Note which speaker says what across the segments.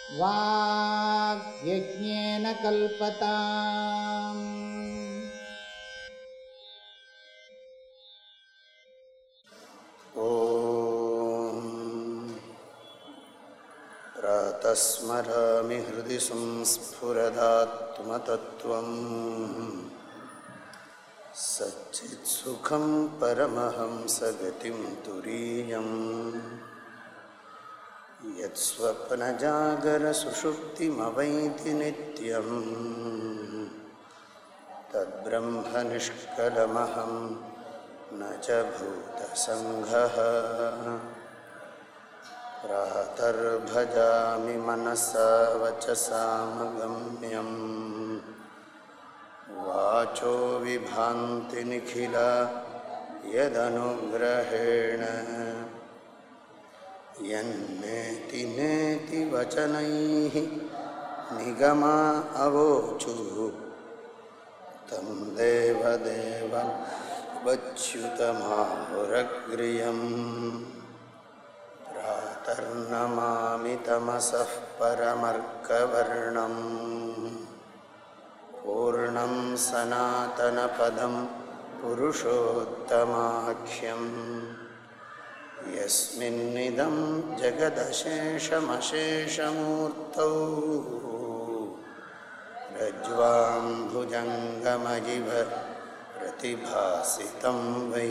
Speaker 1: वाग्यज्ञेन कल्पताम्
Speaker 2: ॐ प्रातः स्मरामि हृदि संस्फुरदात्मतत्त्वम् सच्चित्सुखं परमहंसगतिं तुरीयम् यत्स्वप्नजागरसुषुप्तिमवैति नित्यम् तद्ब्रह्मनिष्कलमहं न च भूतसङ्घः प्रातर्भजामि मनसा वचसामगम्यम् वाचो विभान्तिनिखिला यदनुग्रहेण यन्नेति नेति वचनैः निगमा अवोचुः तं देवदेवं वच्युतमाहुरग्र्यम् प्रातर्नमामि तमसः परमर्कवर्णम् पूर्णं सनातनपदं पुरुषोत्तमाख्यम् यस्मिन्निदं जगदशेषमशेषमूर्तौ रज्ज्वां भुजङ्गमजिव प्रतिभासितं वै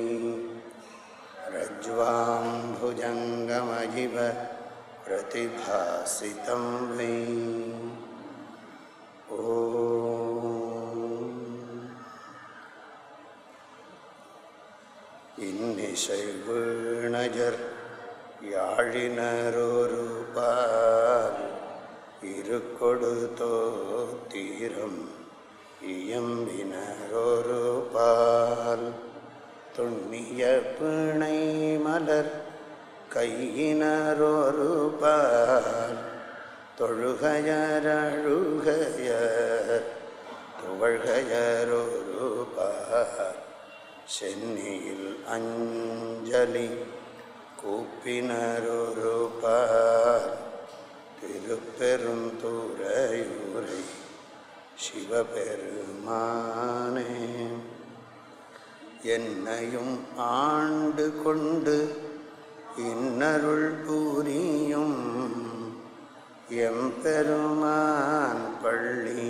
Speaker 2: रज्ज्वां भुजङ्गमजिव प्रतिभासितं वै ॐ இன்னிசைவீணஜர் யாழினரோருபால் இருக்கொடுத்தோ தீரம் இயம்பினரோருபால் துண்ணிய பிணை மலர் கையினரோருபால் தொழுகையரழுகையர் துவழ்கையரோருபால் சென்னியில் அஞ்சலி கூப்பினரொருபார் திருப்பெருந்துறையூரை சிவபெருமானே என்னையும் ஆண்டு கொண்டு இன்னருள் பூரியும் எம்பெருமான் பள்ளி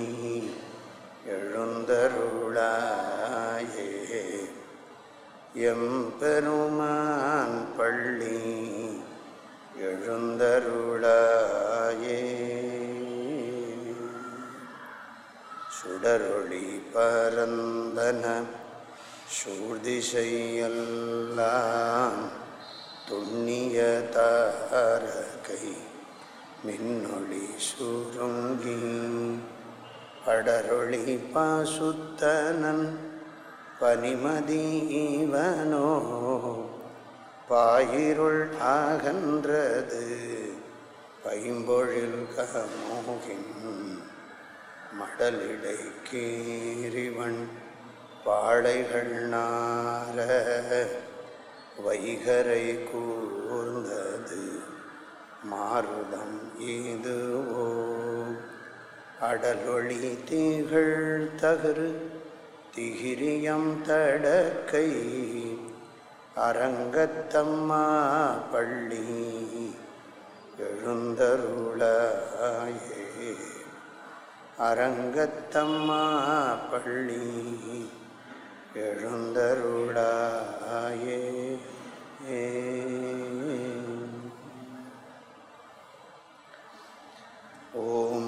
Speaker 2: எழுந்தருளாயே எம்பெருமான் பள்ளி எழுந்தருளாயே சுடரொளி பரந்தன சூழ்திசையெல்லாம் துண்ணிய தாரகை மின்னொளி சுருங்கி படரொளி பாசுத்தனன் பனிமதீவனோ பாயிருள் ஆகன்றது பைம்பொழில் கமோகின் மடலிடை கீரிவன் பாளைகள் நார வைகரை கூர்ந்தது மாருதம் இதுவோ அடலொளி திகழ் தகரு திகிரியம் தடக்கை அரங்கத்தம்மா பள்ளி எழுந்தருளாயே அரங்கத்தம்மா பள்ளி எழுந்தருளாயே ॐ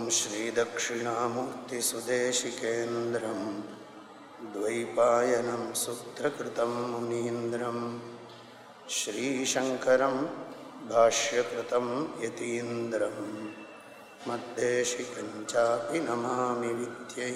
Speaker 2: श्रीदक्षिणामूर्तिसुदेशिकेन्द्रं द्वैपायनं सूत्रकृतं मुनीन्द्रं श्रीशङ्करं भाष्यकृतं यतीन्द्रं मद्देशिकं चापि नमामि विद्यै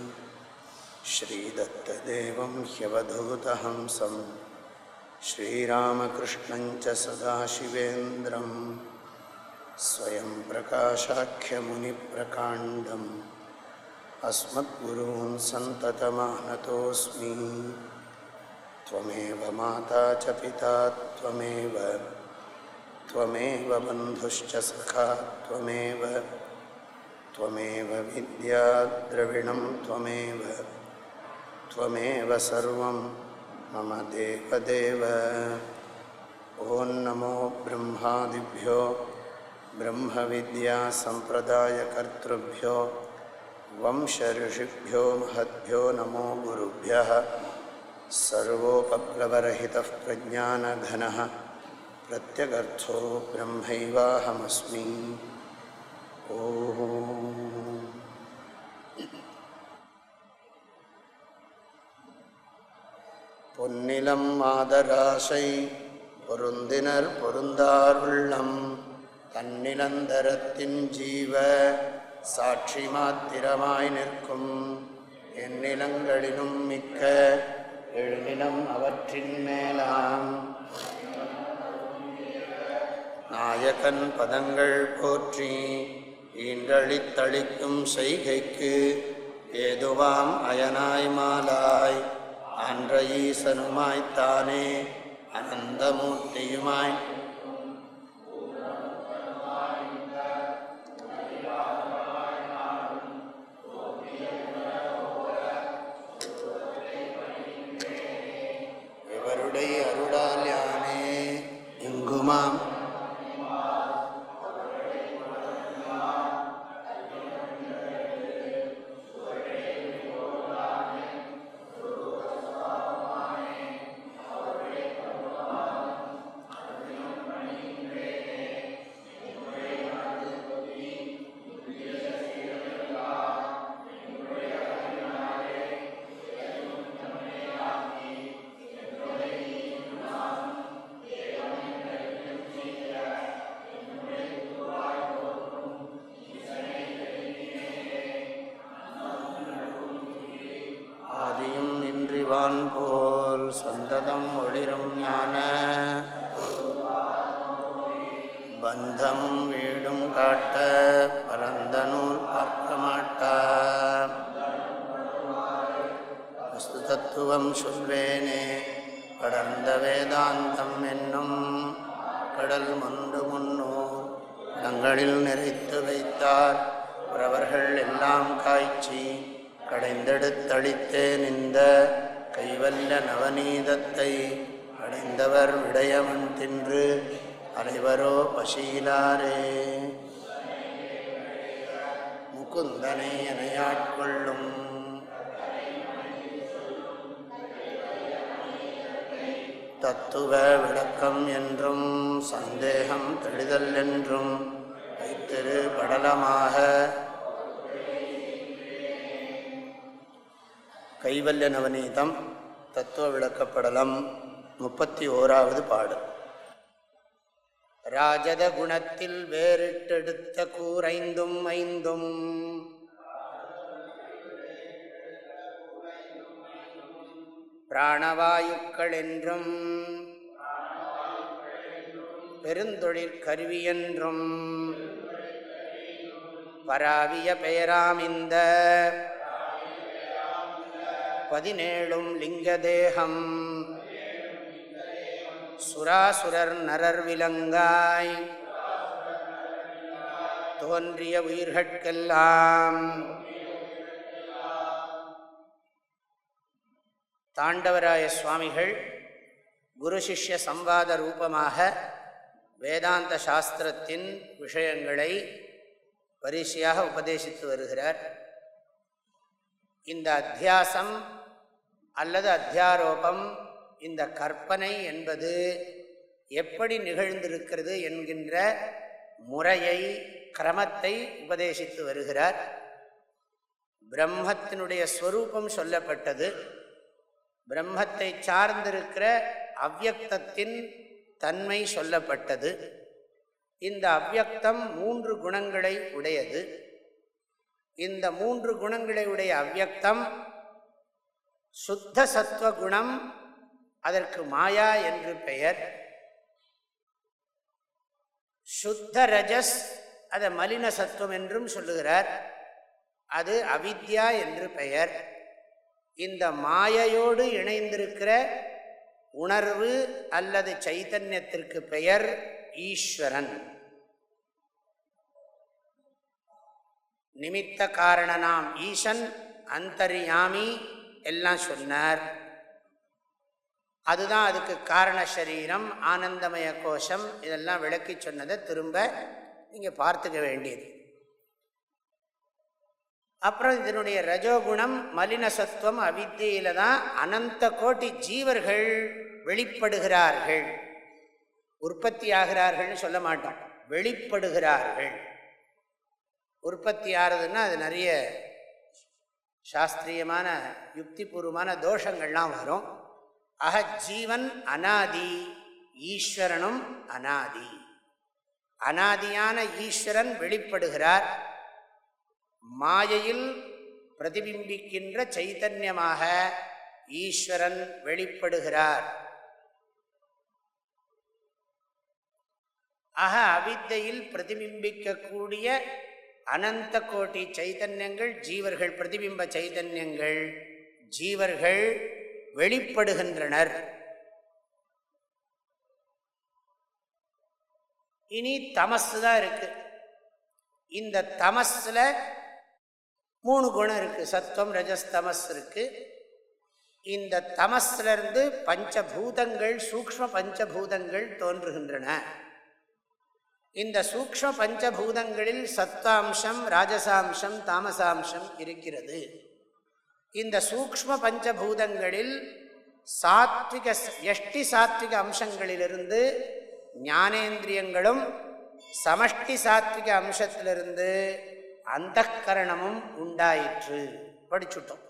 Speaker 2: श्रीदत्तदेवं ह्यवधूतहंसं श्रीरामकृष्णं च सदाशिवेन्द्रम् स्वयं प्रकाशाख्यमुनिप्रकाण्डम् अस्मद्गुरून् सन्ततमानतोऽस्मि त्वमेव माता च पिता त्वमेव त्वमेव बन्धुश्च सखा त्वमेव त्वमेव विद्या द्रविणं त्वमेव त्वमेव सर्वं मम देवदेव ॐ नमो ब्रह्मादिभ्यो ब्रह्मविद्यासम्प्रदायकर्तृभ्यो वंशऋषिभ्यो महद्भ्यो नमो गुरुभ्यः सर्वोपप्लवरहितः प्रज्ञानघनः प्रत्यगर्थो ब्रह्मैवाहमस्मि ॐ பொன்னிலம் மாதராசை பொருந்தினர் பொருந்தாருள்ளம் தன்னிலந்தரத்தின் ஜீவ சாட்சி மாத்திரமாய் நிற்கும் எந்நிலங்களிலும் மிக்க எழுநிலம் அவற்றின் மேலாம் நாயகன் பதங்கள் போற்றி ஈன்றளித்தளிக்கும் செய்கைக்கு ஏதுவாம் அயனாய் மாலாய் அன்ற ஈசனுமாய்த்தானே அனந்தமூர்த்தியுமாய் இவருடைய அருளால் யானே எங்குமாம் ஆதியும் இன்றிவான் போல் சந்ததம் ஒளிரும் ஞான பந்தம் வீடும் காட்ட பரந்த நூல் பார்க்க மாட்டா வஸ்து தத்துவம் சொல்வேனே படர்ந்த வேதாந்தம் என்னும் கடல் முண்டு முன்னோ இடங்களில் நிறைத்து வைத்தார் புறவர்கள் எல்லாம் காய்ச்சி கடைந்தெடுத்தளித்தேன் இந்த கைவல்ல நவநீதத்தை அடைந்தவர் விடயமன் தின்று அனைவரோ பசீலாரே முகுந்தனை எனையாட்கொள்ளும் தத்துவ விளக்கம் என்றும் சந்தேகம் தெளிதல் என்றும் வைத்திரு படலமாக கைவல்ய நவநீதம் தத்துவ விளக்கப்படலம் முப்பத்தி ஓராவது பாடு ராஜத குணத்தில் வேறிட்டெடுத்த கூரைந்தும் ஐந்தும் பிராணவாயுக்கள் என்றும் பெருந்தொழிற்கருவி என்றும் பராவிய பெயராமிந்த பதினேழும் லிங்கதேகம் சுராசுரர் நரர் விலங்காய் தோன்றிய உயிர்கட்கெல்லாம் தாண்டவராய சுவாமிகள் குரு சிஷ்ய சம்வாத ரூபமாக வேதாந்த சாஸ்திரத்தின் விஷயங்களை வரிசையாக உபதேசித்து வருகிறார் இந்த அத்தியாசம் அல்லது அத்தியாரோபம் இந்த கற்பனை என்பது எப்படி நிகழ்ந்திருக்கிறது என்கின்ற முறையை கிரமத்தை உபதேசித்து வருகிறார் பிரம்மத்தினுடைய ஸ்வரூபம் சொல்லப்பட்டது பிரம்மத்தை சார்ந்திருக்கிற அவ்யக்தத்தின் தன்மை சொல்லப்பட்டது இந்த அவ்யக்தம் மூன்று குணங்களை உடையது இந்த மூன்று குணங்களை உடைய அவ்யக்தம் சுத்த சத்துவ குணம் அதற்கு மாயா என்று பெயர் சுத்த ரஜஸ் அதை மலின சத்துவம் என்றும் சொல்லுகிறார் அது அவித்யா என்று பெயர் இந்த மாயையோடு இணைந்திருக்கிற உணர்வு அல்லது சைத்தன்யத்திற்கு பெயர் ஈஸ்வரன் நிமித்த காரணனாம் ஈசன் அந்தரியாமி எல்லாம் சொன்னார் அதுதான் அதுக்கு காரண சரீரம் ஆனந்தமய கோஷம் இதெல்லாம் விளக்கி சொன்னதை திரும்ப நீங்கள் பார்த்துக்க வேண்டியது அப்புறம் இதனுடைய ரஜோகுணம் மலின சத்துவம் அவித்தியில தான் அனந்த கோட்டி ஜீவர்கள் வெளிப்படுகிறார்கள் உற்பத்தி ஆகிறார்கள்னு சொல்ல மாட்டோம் வெளிப்படுகிறார்கள் உற்பத்தி ஆறுதுன்னா அது நிறைய சாஸ்திரியமான யுக்திபூர்வமான தோஷங்கள்லாம் வரும் அக ஜீவன் அனாதி ஈஸ்வரனும் அனாதி அனாதியான ஈஸ்வரன் வெளிப்படுகிறார் மாயையில் பிரதிபிம்பிக்கின்ற சைத்தன்யமாக ஈஸ்வரன் வெளிப்படுகிறார் ஆக அவித்தையில் பிரதிபிம்பிக்கக்கூடிய அனந்த கோட்டி சைதன்யங்கள் ஜீவர்கள் பிரதிபிம்ப சைதன்யங்கள் ஜீவர்கள் வெளிப்படுகின்றனர் இனி தமசு தான் இருக்கு இந்த தமஸில் மூணு குணம் இருக்கு சத்துவம் ரஜஸ் தமஸ் இருக்கு இந்த தமஸ்லேருந்து பஞ்சபூதங்கள் சூக்ம பஞ்சபூதங்கள் தோன்றுகின்றன இந்த சூக்ம பஞ்சபூதங்களில் சத்தாம்சம் ராஜசாம்சம் தாமசாம்சம் இருக்கிறது இந்த சூக்ம பஞ்சபூதங்களில் சாத்விக எஷ்டி சாத்விக அம்சங்களிலிருந்து ஞானேந்திரியங்களும் சமஷ்டி சாத்விக அம்சத்திலிருந்து அந்த கரணமும் உண்டாயிற்று படிச்சுட்டோம்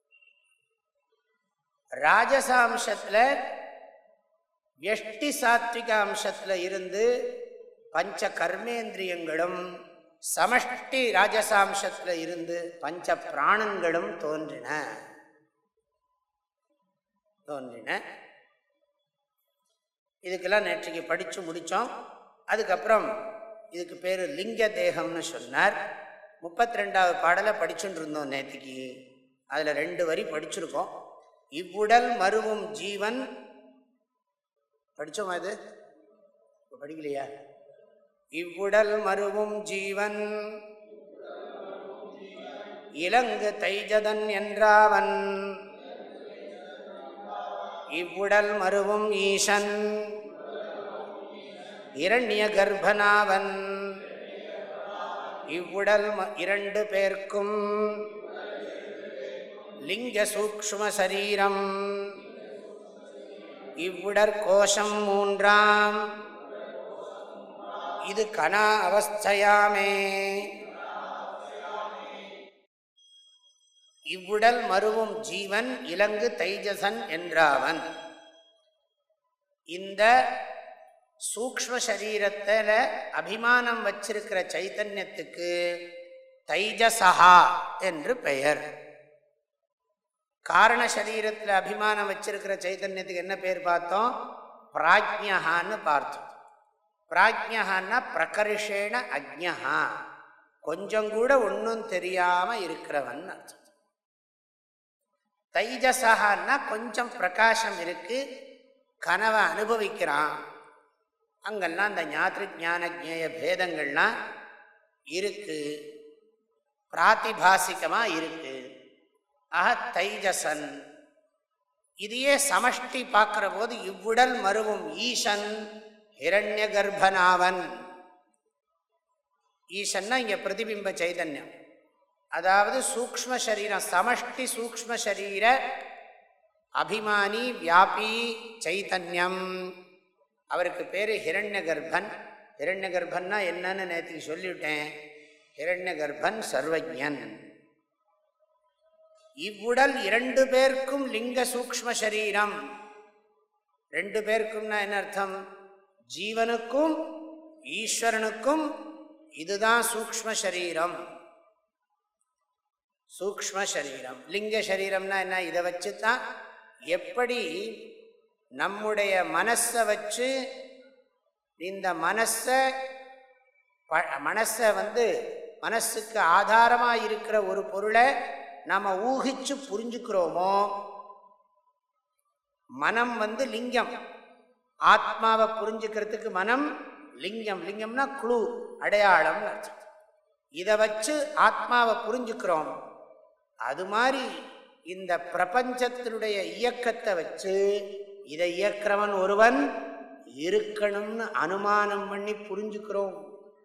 Speaker 2: ராஜசாம்சத்தில் எஷ்டி சாத்விக அம்சத்தில் இருந்து பஞ்ச கர்மேந்திரியங்களும் சமஷ்டி ராஜசாம்சத்தில் இருந்து பஞ்ச பிராணங்களும் தோன்றின தோன்றின இதுக்கெல்லாம் நேற்றைக்கு படித்து முடித்தோம் அதுக்கப்புறம் இதுக்கு பேர் லிங்க தேகம்னு சொன்னார் முப்பத்தி ரெண்டாவது பாடலை படிச்சுட்டு இருந்தோம் நேற்றுக்கு அதில் ரெண்டு வரி படிச்சிருக்கோம் இவ்வுடல் மருவும் ஜீவன் படித்தோமா இது படிக்கலையா இவ்வுடல் மருவும் ஜீவன் இலங்கு தைஜதன் என்றாவன் இவ்வுடல் மருவும் ஈசன் இரண்ய கர்ப்பனாவன் இவ்வுடல் இரண்டு பேர்க்கும் லிங்க சூக்ஷ்ம சரீரம் இவ்வுடற்கோஷம் மூன்றாம் இது கனா அவஸ்தையாமே இவ்வுடல் மருவும் ஜீவன் இலங்கு தைஜசன் என்றாவன் இந்த சூக்ம சரீரத்தில் அபிமானம் வச்சிருக்கிற சைத்தன்யத்துக்கு தைஜசஹா என்று பெயர் காரண சரீரத்தில் அபிமானம் வச்சிருக்கிற சைத்தன்யத்துக்கு என்ன பேர் பார்த்தோம் பிராஜ்யஹான்னு பார்த்தோம் பிராஜ்யஹான்னா பிரகர்ஷேண அக்ஞா கொஞ்சம் கூட ஒன்றும் தெரியாமல் இருக்கிறவன் அர்த்தம் தைஜசகான்னா கொஞ்சம் பிரகாசம் இருக்கு கனவை அனுபவிக்கிறான் அங்கெல்லாம் அந்த ஞாத்திரு ஜான ஜேய பேதங்கள்லாம் இருக்கு பிராத்திபாசிகமாக இருக்கு ஆக தைஜசன் இதையே சமஷ்டி பார்க்குற போது இவ்வுடல் மருவும் ஈசன் ஹிரண்ய கர்ப்பனாவன் ஈசன்னா இங்கே பிரதிபிம்ப சைதன்யம் அதாவது சூக்ம சரீரம் சமஷ்டி சூக்ம சரீர அபிமானி வியாபி சைத்தன்யம் அவருக்கு பேர் ஹிரண்ய கர்ப்பன் ஹிரண்ய கர்ப்பன்னா என்னன்னு நேற்றுக்கு சொல்லிவிட்டேன் ஹிரண்ய கர்ப்பன் சர்வஜன் இவ்வுடல் இரண்டு பேருக்கும் லிங்க சூக்ம சரீரம் ரெண்டு பேருக்கும்னா என்ன அர்த்தம் ஜீவனுக்கும் ஈஸ்வரனுக்கும் இதுதான் சூக்ம சரீரம் சூக்ம சரீரம் லிங்க சரீரம்னா என்ன இதை வச்சு தான் எப்படி நம்முடைய மனசை வச்சு இந்த மனசை ப மனசை வந்து மனசுக்கு ஆதாரமாக இருக்கிற ஒரு பொருளை நாம் ஊகிச்சு புரிஞ்சுக்கிறோமோ மனம் வந்து லிங்கம் ஆத்மாவை புரிஞ்சுக்கிறதுக்கு மனம் லிங்கம் லிங்கம்னா குழு அடையாளம்னு அர்த்தம் இதை வச்சு ஆத்மாவை புரிஞ்சுக்கிறோம் அது மாதிரி இந்த பிரபஞ்சத்தினுடைய இயக்கத்தை வச்சு இதை இயக்கிறவன் ஒருவன் இருக்கணும்னு அனுமானம் பண்ணி புரிஞ்சுக்கிறோம்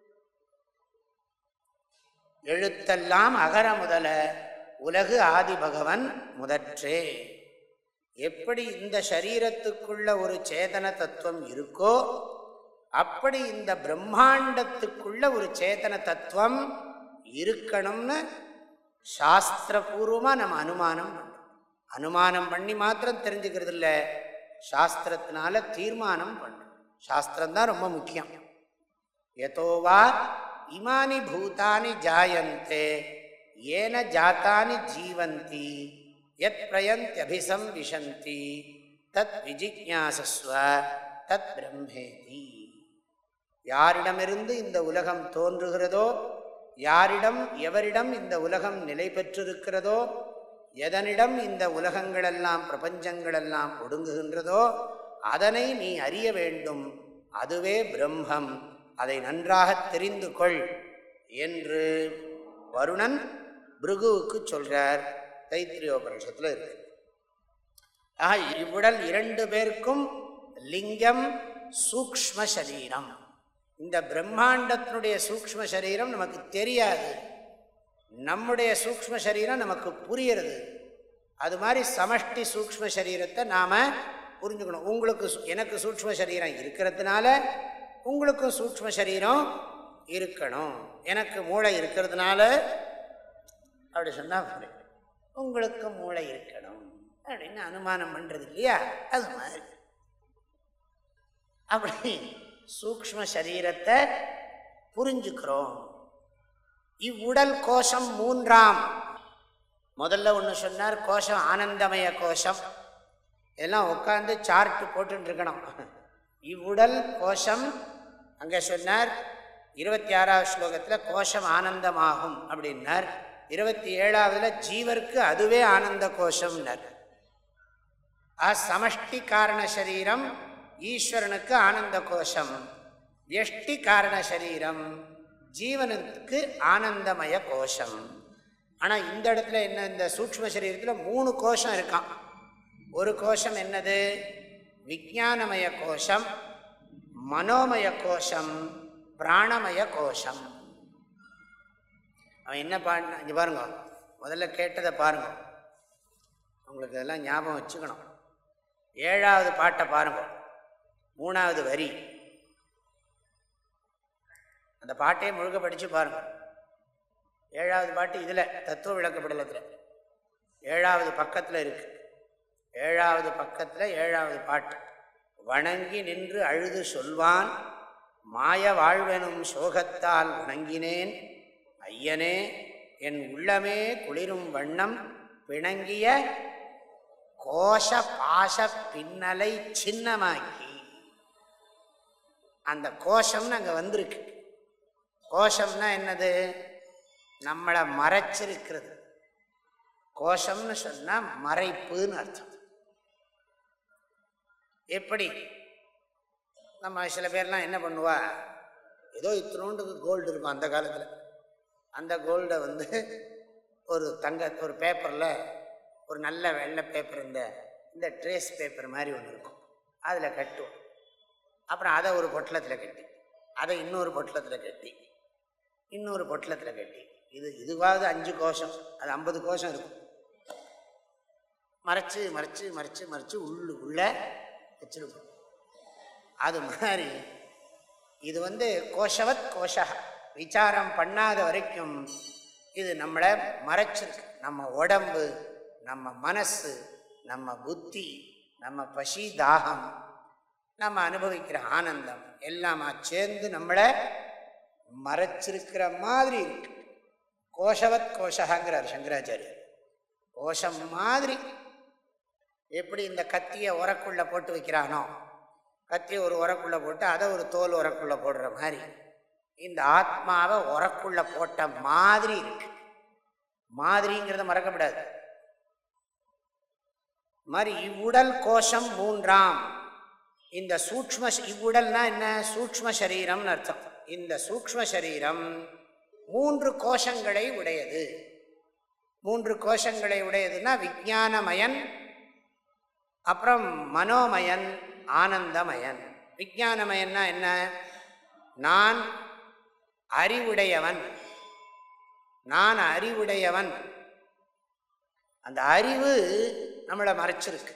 Speaker 2: எழுத்தெல்லாம் அகர முதல உலகு ஆதி பகவன் முதற்றே எப்படி இந்த சரீரத்துக்குள்ள ஒரு சேதன தத்துவம் இருக்கோ அப்படி இந்த பிரம்மாண்டத்துக்குள்ள ஒரு சேதன தத்துவம் இருக்கணும்னு சாஸ்திரபூர்வமாக நம்ம அனுமானம் பண்ணுறோம் அனுமானம் பண்ணி மாத்திரம் தெரிஞ்சுக்கிறது இல்லை சாஸ்திரத்தினால தீர்மானம் பண்ணுறோம் சாஸ்திரம்தான் ரொம்ப முக்கியம் எதோவா இமானி பூதானி ஜாயந்தே ஏன ஜாத்தானி ஜீவந்தி எத் பிரயந்தியபிசம் விஷந்தி தத் விஜிக்யாசஸ்வ தத் பிரம்மேதி யாரிடமிருந்து இந்த உலகம் தோன்றுகிறதோ யாரிடம் எவரிடம் இந்த உலகம் நிலை பெற்றிருக்கிறதோ எதனிடம் இந்த உலகங்களெல்லாம் பிரபஞ்சங்களெல்லாம் ஒடுங்குகின்றதோ அதனை நீ அறிய வேண்டும் அதுவே பிரம்மம் அதை நன்றாக தெரிந்து கொள் என்று வருணன் பிருகுவுக்கு சொல்றார் தைத்திரியோபனிஷத்தில் இருக்கு ஆக இவ்வுடல் இரண்டு பேருக்கும் லிங்கம் சூக்ம சரீரம் இந்த பிரம்மாண்டத்தினுடைய சூக்ம சரீரம் நமக்கு தெரியாது நம்முடைய சூக்ம சரீரம் நமக்கு புரியறது அது மாதிரி சமஷ்டி சூக்ம சரீரத்தை நாம் புரிஞ்சுக்கணும் உங்களுக்கு எனக்கு சூக்ம சரீரம் இருக்கிறதுனால உங்களுக்கும் சூக்ம சரீரம் இருக்கணும் எனக்கு மூளை இருக்கிறதுனால அப்படி சொன்னால் புரியும் உங்களுக்கும் மூளை இருக்கணும் அப்படின்னு அனுமானம் பண்ணுறது இல்லையா அது மாதிரி அப்படி சூக்ம சரீரத்தை புரிஞ்சுக்கிறோம் இவ்வுடல் கோஷம் மூன்றாம் முதல்ல ஒன்று சொன்னார் கோஷம் ஆனந்தமய கோஷம் இதெல்லாம் உட்காந்து சார்ட்டு போட்டுருக்கணும் இவ்வுடல் கோஷம் அங்கே சொன்னார் இருபத்தி ஆறாவது ஸ்லோகத்தில் கோஷம் ஆனந்தமாகும் அப்படின்னார் இருபத்தி ஏழாவதுல ஜீவருக்கு அதுவே ஆனந்த கோஷம்னார் ஆ சமஷ்டி காரண சரீரம் ஈஸ்வரனுக்கு ஆனந்த கோஷம் எஷ்டி காரண சரீரம் ஜீவனுக்கு ஆனந்தமய கோஷம் ஆனால் இந்த இடத்துல என்ன இந்த சூக்ம சரீரத்தில் மூணு கோஷம் இருக்கான் ஒரு கோஷம் என்னது விஜானமய கோஷம் மனோமய கோஷம் பிராணமய கோஷம் அவன் என்ன பாடினா இங்கே பாருங்க முதல்ல கேட்டதை பாருங்க உங்களுக்கு இதெல்லாம் ஞாபகம் வச்சுக்கணும் ஏழாவது பாட்டை பாருங்க மூணாவது வரி அந்த பாட்டையே முழுக்க படித்து பாருங்க ஏழாவது பாட்டு இதில் தத்துவ விளக்கப்படலத்தில் ஏழாவது பக்கத்தில் இருக்கு ஏழாவது பக்கத்தில் ஏழாவது பாட்டு வணங்கி நின்று அழுது சொல்வான் மாய வாழ்வெனும் சோகத்தால் வணங்கினேன் ஐயனே என் உள்ளமே குளிரும் வண்ணம் பிணங்கிய கோஷ பாச பின்னலை சின்னமாக்கி அந்த கோஷம்னு அங்கே வந்திருக்கு கோஷம்னா என்னது நம்மளை மறைச்சிருக்கிறது கோஷம்னு சொன்னால் மறைப்புன்னு அர்த்தம் எப்படி நம்ம சில பேர்லாம் என்ன பண்ணுவா ஏதோ இத்தினோண்டுக்கு கோல்டு இருக்கும் அந்த காலத்தில் அந்த கோல்டை வந்து ஒரு தங்க ஒரு பேப்பரில் ஒரு நல்ல வெள்ளை பேப்பர் இந்த இந்த ட்ரேஸ் பேப்பர் மாதிரி ஒன்று இருக்கும் அதில் கட்டுவோம் அப்புறம் அதை ஒரு பொட்டலத்தில் கட்டி அதை இன்னொரு பொட்டலத்தில் கட்டி இன்னொரு பொட்டலத்தில் கட்டி இது இதுவாவது அஞ்சு கோஷம் அது ஐம்பது கோஷம் இருக்கும் மறைச்சு மறைச்சு மறைச்சு மறைச்சு உள்ளு உள்ள வச்சிருக்கும் அது மாதிரி இது வந்து கோஷவத் கோஷா விசாரம் பண்ணாத வரைக்கும் இது நம்மளை மறைச்சிருக்கு நம்ம உடம்பு நம்ம மனசு நம்ம புத்தி நம்ம பசி தாகம் நம்ம அனுபவிக்கிற ஆனந்தம் எல்லாமா சேர்ந்து நம்மளை மறைச்சிருக்கிற மாதிரி இருக்கு கோஷவத் கோஷகாங்கிறார் சங்கராச்சாரியர் கோஷம் மாதிரி எப்படி இந்த கத்தியை உரக்குள்ளே போட்டு வைக்கிறானோ கத்தியை ஒரு உரக்குள்ளே போட்டு அதை ஒரு தோல் உரக்குள்ளே போடுற மாதிரி இந்த ஆத்மாவை உரக்குள்ளே போட்ட மாதிரி இருக்கு மாதிரிங்கிறத மறக்கப்படாது மாதிரி இவ்வுடல் கோஷம் மூன்றாம் இந்த சூக்ம இவ்வுடல்னா என்ன சூக்ம சரீரம்னு அர்த்தம் இந்த சூக்ம சரீரம் மூன்று கோஷங்களை உடையது மூன்று கோஷங்களை உடையதுன்னா விஜானமயன் அப்புறம் மனோமயன் ஆனந்தமயன் விஜானமயன்னா என்ன நான் அறிவுடையவன் நான் அறிவுடையவன் அந்த அறிவு நம்மளை மறைச்சிருக்கு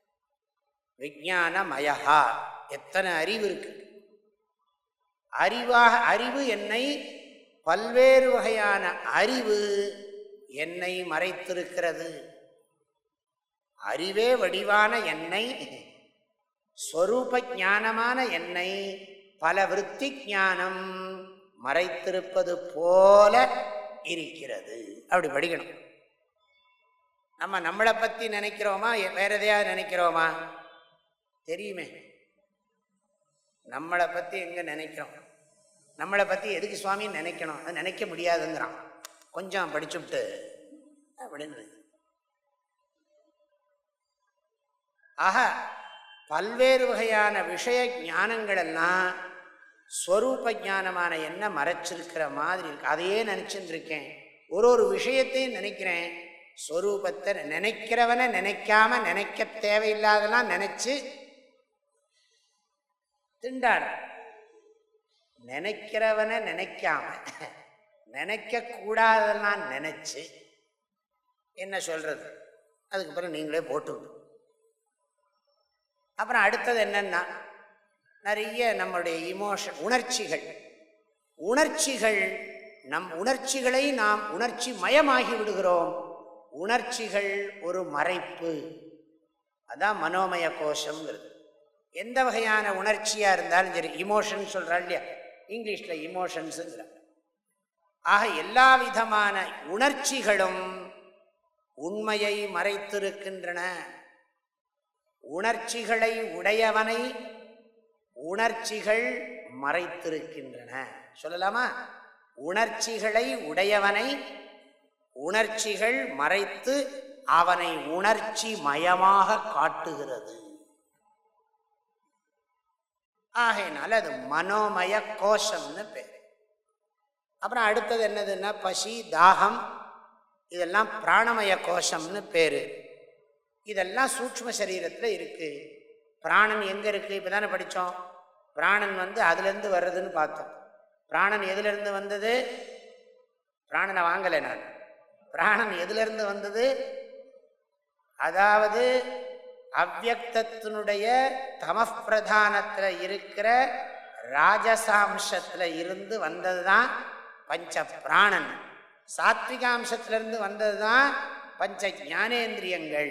Speaker 2: விஜானமயா எத்தனை அறிவு இருக்கு அறிவாக அறிவு என்னை பல்வேறு வகையான அறிவு என்னை மறைத்திருக்கிறது அறிவே வடிவான என்னை ஸ்வரூப ஞானமான என்னை பல விற்பி ஞானம் மறைத்திருப்பது போல இருக்கிறது அப்படி படிக்கணும் நம்ம நம்மளை பற்றி நினைக்கிறோமா வேற எதையாவது நினைக்கிறோமா தெரியுமே நம்மளை பற்றி எங்கே நினைக்கிறோம் நம்மளை பற்றி எதுக்கு சுவாமின்னு நினைக்கணும் அது நினைக்க முடியாதுங்கிறான் கொஞ்சம் படிச்சுவிட்டு அப்படின்னு ஆக பல்வேறு வகையான விஷய ஞானங்கள் எல்லாம் ஸ்வரூப ஞானமான என்ன மறைச்சிருக்கிற மாதிரி இருக்கு அதையே நினச்சின்னு இருக்கேன் ஒரு ஒரு விஷயத்தையும் நினைக்கிறேன் ஸ்வரூபத்தை நினைக்கிறவனை நினைக்காம நினைக்க தேவையில்லாதெல்லாம் நினைச்சு திண்டாட நினைக்கிறவனை நினைக்காம நினைக்க கூடாதெல்லாம் நினைச்சு என்ன சொல்றது அதுக்கப்புறம் நீங்களே போட்டு அப்புறம் அடுத்தது என்னன்னா நிறைய நம்முடைய இமோஷன் உணர்ச்சிகள் உணர்ச்சிகள் நம் உணர்ச்சிகளை நாம் உணர்ச்சி மயமாகி விடுகிறோம் உணர்ச்சிகள் ஒரு மறைப்பு அதான் மனோமய கோஷங்கிறது எந்த வகையான உணர்ச்சியாக இருந்தாலும் சரி இமோஷன் சொல்கிறா இல்லையா இங்கிலீஷில் இமோஷன்ஸுங்கிற ஆக எல்லா விதமான உணர்ச்சிகளும் உண்மையை மறைத்திருக்கின்றன உணர்ச்சிகளை உடையவனை உணர்ச்சிகள் மறைத்திருக்கின்றன சொல்லலாமா உணர்ச்சிகளை உடையவனை உணர்ச்சிகள் மறைத்து அவனை உணர்ச்சி மயமாக காட்டுகிறது ஆகையினால அது மனோமய கோஷம்னு பேர் அப்புறம் அடுத்தது என்னதுன்னா பசி தாகம் இதெல்லாம் பிராணமய கோஷம்னு பேர் இதெல்லாம் சூக்ம சரீரத்தில் இருக்குது பிராணன் எங்கே இருக்குது இப்போ தானே படித்தோம் பிராணன் வந்து அதுலேருந்து வர்றதுன்னு பார்த்தோம் பிராணன் எதுலேருந்து வந்தது பிராணனை வாங்கலை நான் பிராணன் எதுலேருந்து வந்தது அதாவது அவ்வக்தத்தினுடைய தமப்பிரதானத்தில் இருக்கிற ராஜசாம்சத்தில் இருந்து வந்தது தான் பஞ்ச பிராணன் சாத்விகாம்சத்திலிருந்து வந்தது தான் பஞ்ச ஞானேந்திரியங்கள்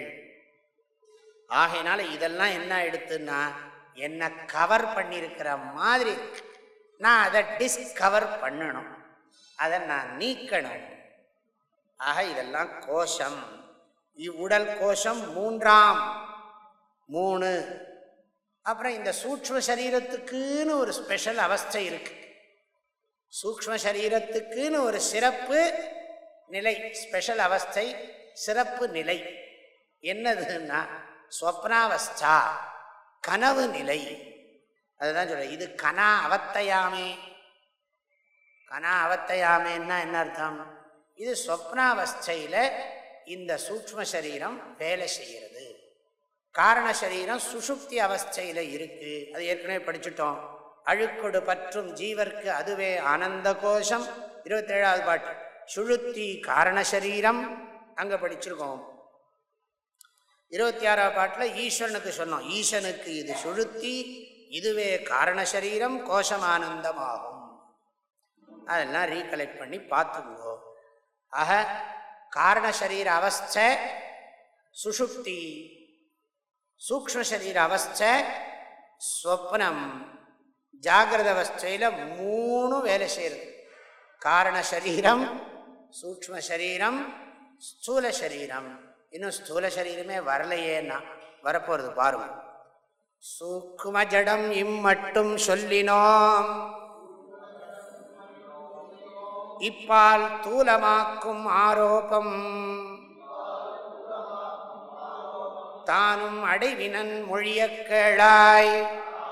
Speaker 2: ஆகையினால இதெல்லாம் என்ன எடுத்துன்னா என்னை கவர் பண்ணியிருக்கிற மாதிரி நான் அதை டிஸ்கவர் பண்ணணும் அதை நான் நீக்கணும் ஆக இதெல்லாம் கோஷம் இவ்வுடல் கோஷம் மூன்றாம் மூணு அப்புறம் இந்த சூக்ம சரீரத்துக்குன்னு ஒரு ஸ்பெஷல் அவஸ்தை இருக்கு சூக்ம சரீரத்துக்குன்னு ஒரு சிறப்பு நிலை ஸ்பெஷல் அவஸ்தை சிறப்பு நிலை என்னதுன்னா ஸ்வப்னாவஸ்தா கனவு நிலை அதுதான் சொல்ற இது கனா அவத்தையாமே கனா அவத்தையாமேன்னா என்ன அர்த்தம் இது ஸ்வப்னாவஸ்தையில் இந்த சூக்ம சரீரம் வேலை செய்கிறது காரண சரீரம் சுசுப்தி அவஸ்தையில் இருக்கு அது ஏற்கனவே படிச்சுட்டோம் அழுக்கொடு பற்றும் ஜீவர்க்கு அதுவே ஆனந்த கோஷம் இருபத்தேழாவது பாட்டு சுழுத்தி காரண சரீரம் அங்கே படிச்சிருக்கோம் இருபத்தி ஆறாவது பாட்டில் ஈஸ்வரனுக்கு சொன்னோம் ஈசனுக்கு இது சுழுத்தி இதுவே காரண சரீரம் கோஷமானந்தமாகும் அதெல்லாம் ரீகலெக்ட் பண்ணி பார்த்துங்கோ ஆக காரண சரீர அவஸ்தை சுஷுப்தி சூக்ம சரீர அவஸ்தை ஸ்வப்னம் ஜாகிரத அவஸ்தையில் மூணு வேலை செய்கிறது காரண சரீரம் சூக்ம சரீரம் ஸ்தூல சரீரம் இன்னும் ஸ்தூல சரீரமே வரலையேன்னா வரப்போகிறது பாருங்க சூக்கும ஜடம் இம்மட்டும் சொல்லினோம் இப்பால் தூலமாக்கும் ஆரோப்பம் தானும் அடைவினன் மொழிய கேளாய்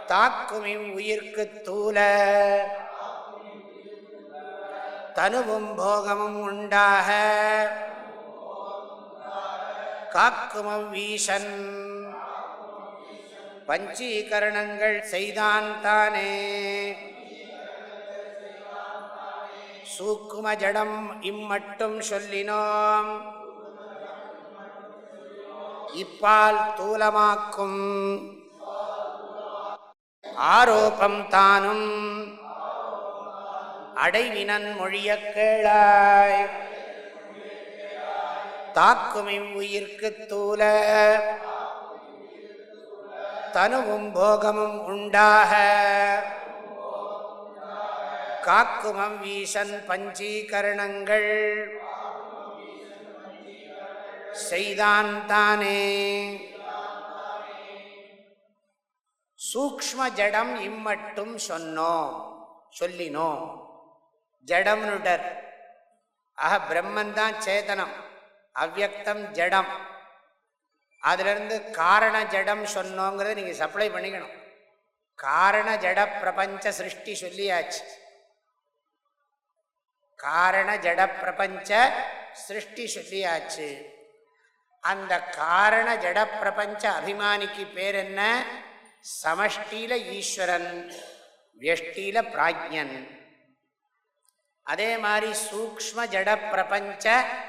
Speaker 2: தாக்கும் இவ்வுயிர்க்கு தூல தனுவும் போகமும் உண்டாக காக்கும் வீசன் பஞ்சீகரணங்கள் செய்தான் தானே சூக்கும ஜடம் இம்மட்டும் சொல்லினோம் இப்பால் தூலமாக்கும் ஆரோப்பம் தானும் அடைவினன் மொழிய கேளாய் தாக்கும் இவ்வுயிர்க்கு தூல தனுவும் போகமும் உண்டாக காக்குமம் வீசன் பஞ்சீகரணங்கள் செய்தான் தானே சூக்ம ஜடம் இம்மட்டும் சொன்னோம் சொல்லினோம் ஜடம்னுடர் ஆக பிரம்மன் தான் சேதனம் அவ்வக்தம் ஜடம் அதிலிருந்து காரண ஜடம் சொன்னோங்கிறத நீங்கள் சப்ளை பண்ணிக்கணும் காரண ஜட பிரபஞ்ச சிருஷ்டி சொல்லியாச்சு காரண ஜட பிரபஞ்ச சிருஷ்டி சொல்லியாச்சு அந்த காரண ஜட பிரபஞ்ச அபிமானிக்கு பேர் என்ன சமஷ்டியில ஈஸ்வரன் வியஷ்டியில பிராஜ்யன் அதே மாதிரி சூக்ம ஜட பிரபஞ்ச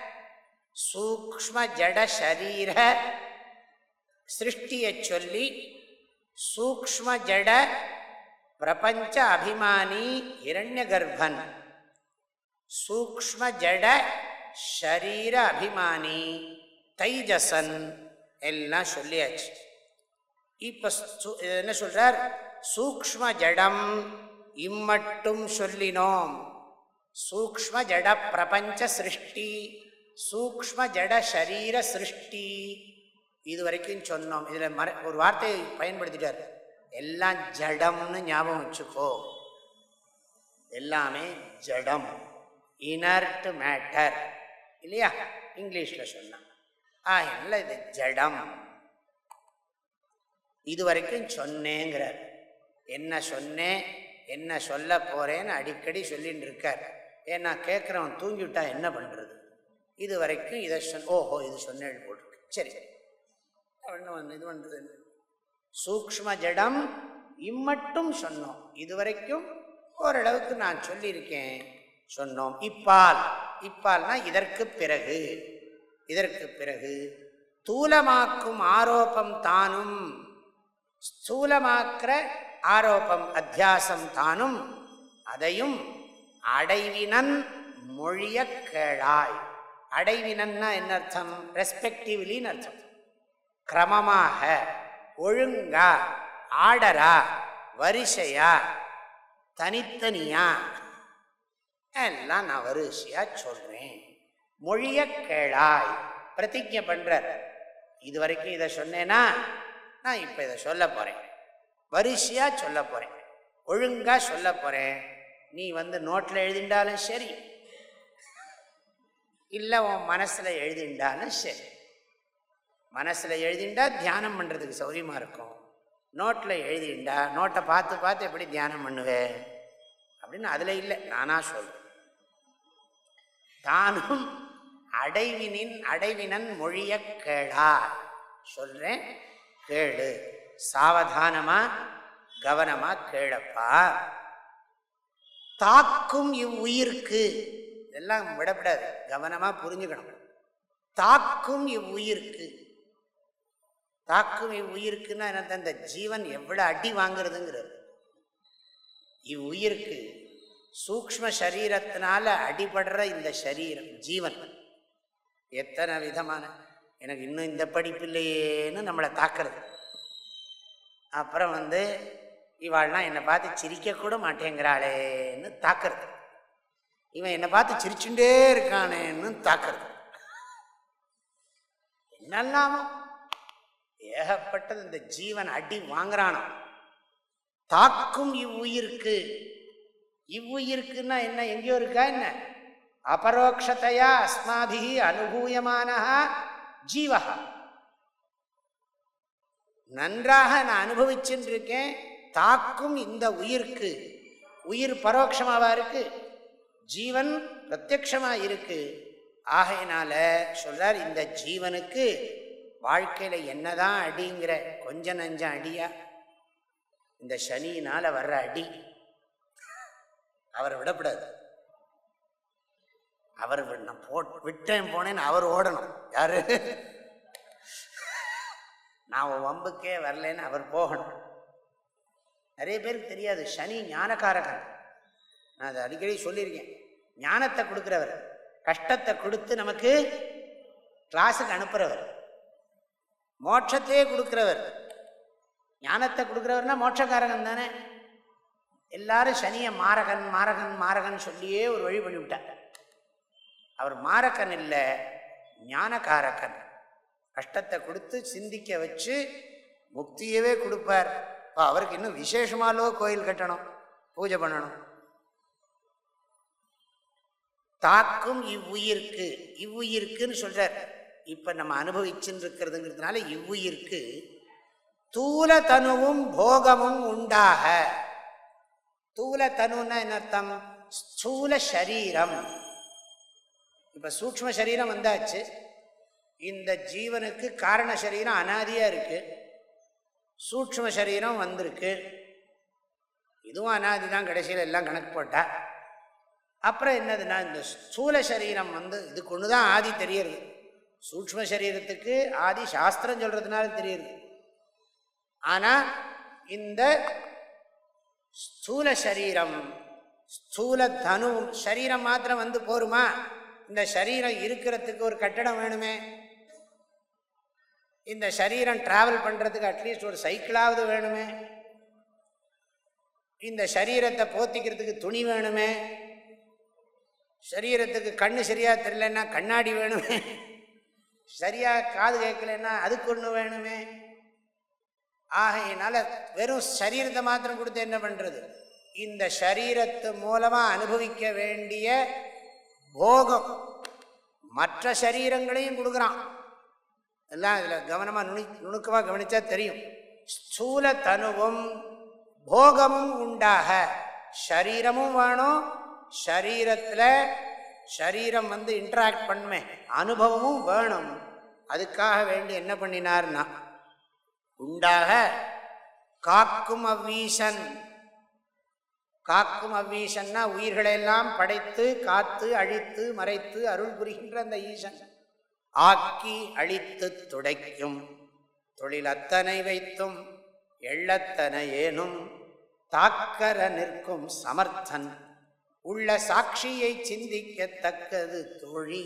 Speaker 2: சூக்ம ஜட ஷரீர சிருஷ்டியை சொல்லி சூக்ம ஜட பிரபஞ்ச அபிமானி இரண்ய கர்ப்பன் சூக்ம ஜட ஷரீர அபிமானி தைஜசன் எல்லாம் சொல்லியாச்சு இப்போ என்ன சொல்றார் சூக்ம ஜடம் இம்மட்டும் சொல்லினோம் சூக்ம ஜட பிரபஞ்ச சிருஷ்டி சூக்ம ஜட ஷரீர சிருஷ்டி இது வரைக்கும் சொன்னோம் இதில் மற ஒரு வார்த்தையை பயன்படுத்திட்டார் எல்லாம் ஜடம்னு ஞாபகம் வச்சுக்கோ எல்லாமே ஜடம் இனர்ட் மேட்டர் இல்லையா இங்கிலீஷில் சொன்னான் ஆ இல்லை இது ஜடம் இது வரைக்கும் சொன்னேங்கிறார் என்ன சொன்னேன் என்ன சொல்ல போகிறேன்னு அடிக்கடி சொல்லின்னு இருக்கார் ஏன்னா கேட்குறவன் தூங்கிவிட்டா என்ன பண்ணுறது இது வரைக்கும் இதை சொன் ஓஹோ இது சொன்னேன் போட்டிருக்கு சரி சரி ஒன்று வந்து இது பண்ணுறது சூக்ம ஜடம் இம்மட்டும் சொன்னோம் இது வரைக்கும் ஓரளவுக்கு நான் சொல்லியிருக்கேன் சொன்னோம் இப்பால் இப்பால்னா இதற்கு பிறகு இதற்கு பிறகு தூலமாக்கும் ஆரோப்பம் தானும் ஸ்தூலமாக்கிற ஆரோப்பம் அத்தியாசம் தானும் அதையும் அடைவினன் மொழிய கேளாய் அடைவினன்னா என்ன அர்த்தம் ரெஸ்பெக்டிவ்லின்னு அர்த்தம் கிரமமாக ஒழுங்கா ஆர்டரா வரிசையா தனித்தனியா எல்லாம் நான் வரிசையா சொல்றேன் மொழிய கேளாய் பிரதிஜை பண்றார் இது வரைக்கும் இதை சொன்னேன்னா நான் இப்போ இதை சொல்ல போறேன் வரிசையா சொல்ல போறேன் ஒழுங்கா சொல்ல போறேன் நீ வந்து நோட்டில் எழுதிண்டாலும் சரி இல்லை உன் மனசில் எழுதிண்டாலும் சரி மனசில் எழுதிண்டா தியானம் பண்ணுறதுக்கு சௌரியமாக இருக்கும் நோட்டில் எழுதிண்டா நோட்டை பார்த்து பார்த்து எப்படி தியானம் பண்ணுவேன் அப்படின்னு அதில் இல்லை நானாக சொல்கிறேன் தானும் அடைவினின் அடைவினன் மொழிய கேளா சொல்கிறேன் கேளு சாவதானமாக கவனமாக கேளப்பா தாக்கும் இவ்வுயிருக்கு இதெல்லாம் விடப்படாது கவனமாக புரிஞ்சுக்கணும் தாக்கும் இவ்வுயிருக்கு தாக்கும் இவ்வுயிருக்குன்னா என்ன இந்த ஜீவன் எவ்வளோ அடி வாங்குறதுங்கிறது இவ்வுயிருக்கு சூக்ம சரீரத்தினால அடிபடுற இந்த சரீரம் ஜீவன் எத்தனை விதமான எனக்கு இன்னும் இந்த படிப்பு இல்லையேன்னு நம்மளை தாக்குறது அப்புறம் வந்து இவாள்லாம் என்னை பார்த்து சிரிக்கக்கூட மாட்டேங்கிறாளேன்னு தாக்குறது இவன் என்னை பார்த்து சிரிச்சுட்டே இருக்கானேன்னு தாக்குறது என்னெல்லாமோ ஏகப்பட்டது இந்த ஜீவன் அடி வாங்குறானோ தாக்கும் இவ்வுயிருக்கு இவ்வுயிருக்குன்னா என்ன எங்கேயோ இருக்கா என்ன அபரோக்ஷத்தையா அஸ்மாபிகி அனுபூயமான ஜீவகா நன்றாக நான் அனுபவிச்சுட்டு இருக்கேன் தாக்கும் இந்த உயிர்க்கு உயிர் பரோட்சமாவா இருக்கு ஜீவன் பிரத்யக்ஷமா இருக்கு ஆகையினால சொல்றார் இந்த ஜீவனுக்கு வாழ்க்கையில என்னதான் அடிங்கிற கொஞ்ச நஞ்சம் அடியா இந்த சனியினால வர்ற அடி அவரை விடக்கூடாது அவர் நான் போ விட்டேன் போனேன்னு அவர் ஓடணும் யாரு நான் உன் வம்புக்கே வரலன்னு அவர் போகணும் நிறைய பேருக்கு தெரியாது சனி ஞானக்காரகன் நான் அதை அடிக்கடி சொல்லியிருக்கேன் ஞானத்தை கொடுக்குறவர் கஷ்டத்தை கொடுத்து நமக்கு கிளாஸுக்கு அனுப்புகிறவர் மோட்சத்தையே கொடுக்குறவர் ஞானத்தை கொடுக்குறவர்னா மோட்சக்காரகன் தானே எல்லாரும் சனியை மாரகன் மாரகன் மாரகன் சொல்லியே ஒரு வழி பண்ணிவிட்டார் அவர் மாரக்கன் இல்லை ஞானகாரக்கன் கஷ்டத்தை கொடுத்து சிந்திக்க வச்சு முக்தியவே கொடுப்பார் இப்போ அவருக்கு இன்னும் விசேஷமாலோ கோயில் கட்டணும் பூஜை பண்ணணும் தாக்கும் இவ்வுயிர்க்கு இவ்வுயிர்க்குன்னு சொல்றார் இப்ப நம்ம அனுபவிச்சுன்னு இருக்கிறதுங்கிறதுனால இவ்வுயிர்க்கு தூல தனுவும் போகமும் உண்டாக தூல தனுன்னா என்ன அர்த்தம் ஸ்தூல சரீரம் இப்ப சூக்ம சரீரம் வந்தாச்சு இந்த ஜீவனுக்கு காரண சரீரம் அனாதியா இருக்கு சூக்ம சரீரம் வந்திருக்கு இதுவும் அனாதி தான் கடைசியில் எல்லாம் கணக்கு போட்டா அப்புறம் என்னதுன்னா இந்த ஸ்தூல சரீரம் வந்து இதுக்கு ஒன்று தான் ஆதி தெரியறது சூக்ம சரீரத்துக்கு ஆதி சாஸ்திரம் சொல்றதுனால தெரியுது ஆனால் இந்த ஸ்தூல சரீரம் ஸ்தூல தனு சரீரம் மாத்திரம் வந்து போருமா இந்த சரீரம் இருக்கிறதுக்கு ஒரு கட்டடம் வேணுமே இந்த சரீரம் டிராவல் பண்ணுறதுக்கு அட்லீஸ்ட் ஒரு சைக்கிளாவது வேணுமே இந்த சரீரத்தை போத்திக்கிறதுக்கு துணி வேணுமே சரீரத்துக்கு கண்ணு சரியா தெரியலன்னா கண்ணாடி வேணுமே சரியா காது கேட்கலன்னா அதுக்கு ஒன்று வேணுமே ஆகையினால வெறும் சரீரத்தை மாத்திரம் கொடுத்து என்ன பண்ணுறது இந்த சரீரத்து மூலமாக அனுபவிக்க வேண்டிய போகம் மற்ற சரீரங்களையும் கொடுக்குறான் எல்லாம் இதில் கவனமாக நுனி நுணுக்கமாக கவனித்தா தெரியும் ஸ்தூல தனுவும் போகமும் உண்டாக ஷரீரமும் வேணும் ஷரீரத்தில் ஷரீரம் வந்து இன்ட்ராக்ட் பண்ணுமே அனுபவமும் வேணும் அதுக்காக வேண்டி என்ன பண்ணினார்னா உண்டாக காக்கும் அவ்வீசன் காக்கும் அவ்வீசன்னா உயிர்களெல்லாம் படைத்து காத்து அழித்து மறைத்து அருள் புரிகின்ற அந்த ஈசன் ஆக்கி அழித்து துடைக்கும் தொழில் அத்தனை வைத்தும் எள்ளத்தனை ஏனும் தாக்கர நிற்கும் சமர்த்தன் உள்ள சாட்சியை சிந்திக்கத்தக்கது தோழி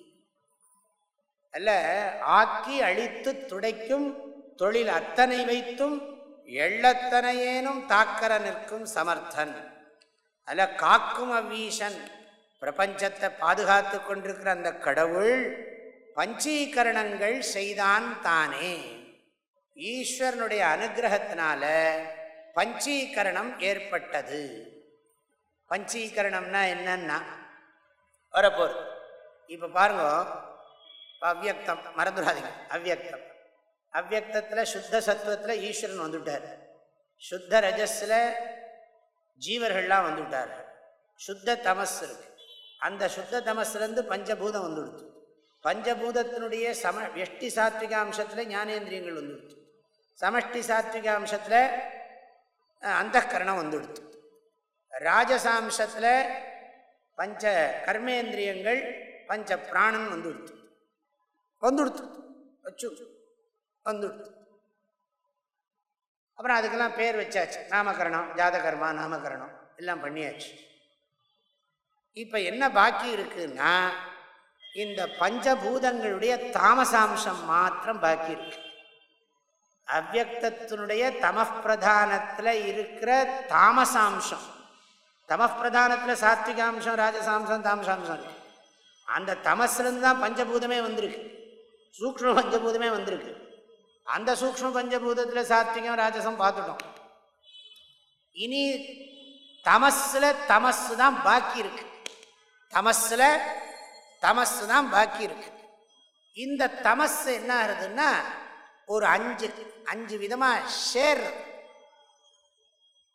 Speaker 2: அல்ல ஆக்கி அழித்து துடைக்கும் தொழில் அத்தனை வைத்தும் எள்ளத்தனையேனும் தாக்கர நிற்கும் சமர்த்தன் அல்ல காக்கும் அவ்வீசன் பிரபஞ்சத்தை பாதுகாத்து கொண்டிருக்கிற அந்த கடவுள் பஞ்சீகரணங்கள் செய்தான் தானே ஈஸ்வரனுடைய அனுகிரகத்தினால பஞ்சீகரணம் ஏற்பட்டது பஞ்சீகரணம்னா என்னன்னா வரப்போகுது இப்போ பாருங்க அவ்வியக்தம் மறந்துடாதீங்க அவ்வியக்தம் அவ்வியக்தத்தில் சுத்த சத்துவத்தில் ஈஸ்வரன் வந்துவிட்டார் சுத்த ரஜஸில் ஜீவர்கள்லாம் வந்துவிட்டார் சுத்த தமஸ் இருக்கு அந்த சுத்த தமஸ்லேருந்து பஞ்சபூதம் வந்துடுத்து பஞ்சபூதத்தினுடைய சம எஷ்டி சாத்விக அம்சத்தில் ஞானேந்திரியங்கள் வந்துடுத்து சமஷ்டி சாத்விக அம்சத்தில் அந்த கரணம் வந்துடுத்து ராஜசாம்சத்தில் பஞ்ச கர்மேந்திரியங்கள் பஞ்ச பிராணன் வந்துடுத்து வந்துடுத்து வச்சு வந்துடுத்து அப்புறம் அதுக்கெல்லாம் பேர் வச்சாச்சு நாமகரணம் ஜாதகர்மா நாமகரணம் எல்லாம் பண்ணியாச்சு இப்போ என்ன பாக்கி இருக்குன்னா இந்த பஞ்சபூதங்களுடைய தாமசாம்சம் மாத்திரம் பாக்கி இருக்கு அவ்வக்தத்தினுடைய தமப்பிரதானத்தில் இருக்கிற தாமசாம்சம் தமப்பிரதானத்தில் சாத்விகாம்சம் ராஜசாம்சம் தாமசாம்சம் இருக்கு அந்த தமஸ்லேருந்து தான் பஞ்சபூதமே வந்திருக்கு சூக்ஷ்ம பஞ்சபூதமே வந்திருக்கு அந்த சூக்ஷ்ம பஞ்சபூதத்தில் சாத்விகம் ராஜசம் பார்த்துட்டோம் இனி தமஸில் தமஸ் தான் பாக்கி இருக்கு தமஸில் தமஸ் தான் பாக்கி இருக்கு இந்த தமஸ் என்ன ஆகுதுன்னா ஒரு அஞ்சு அஞ்சு விதமாக ஷேர்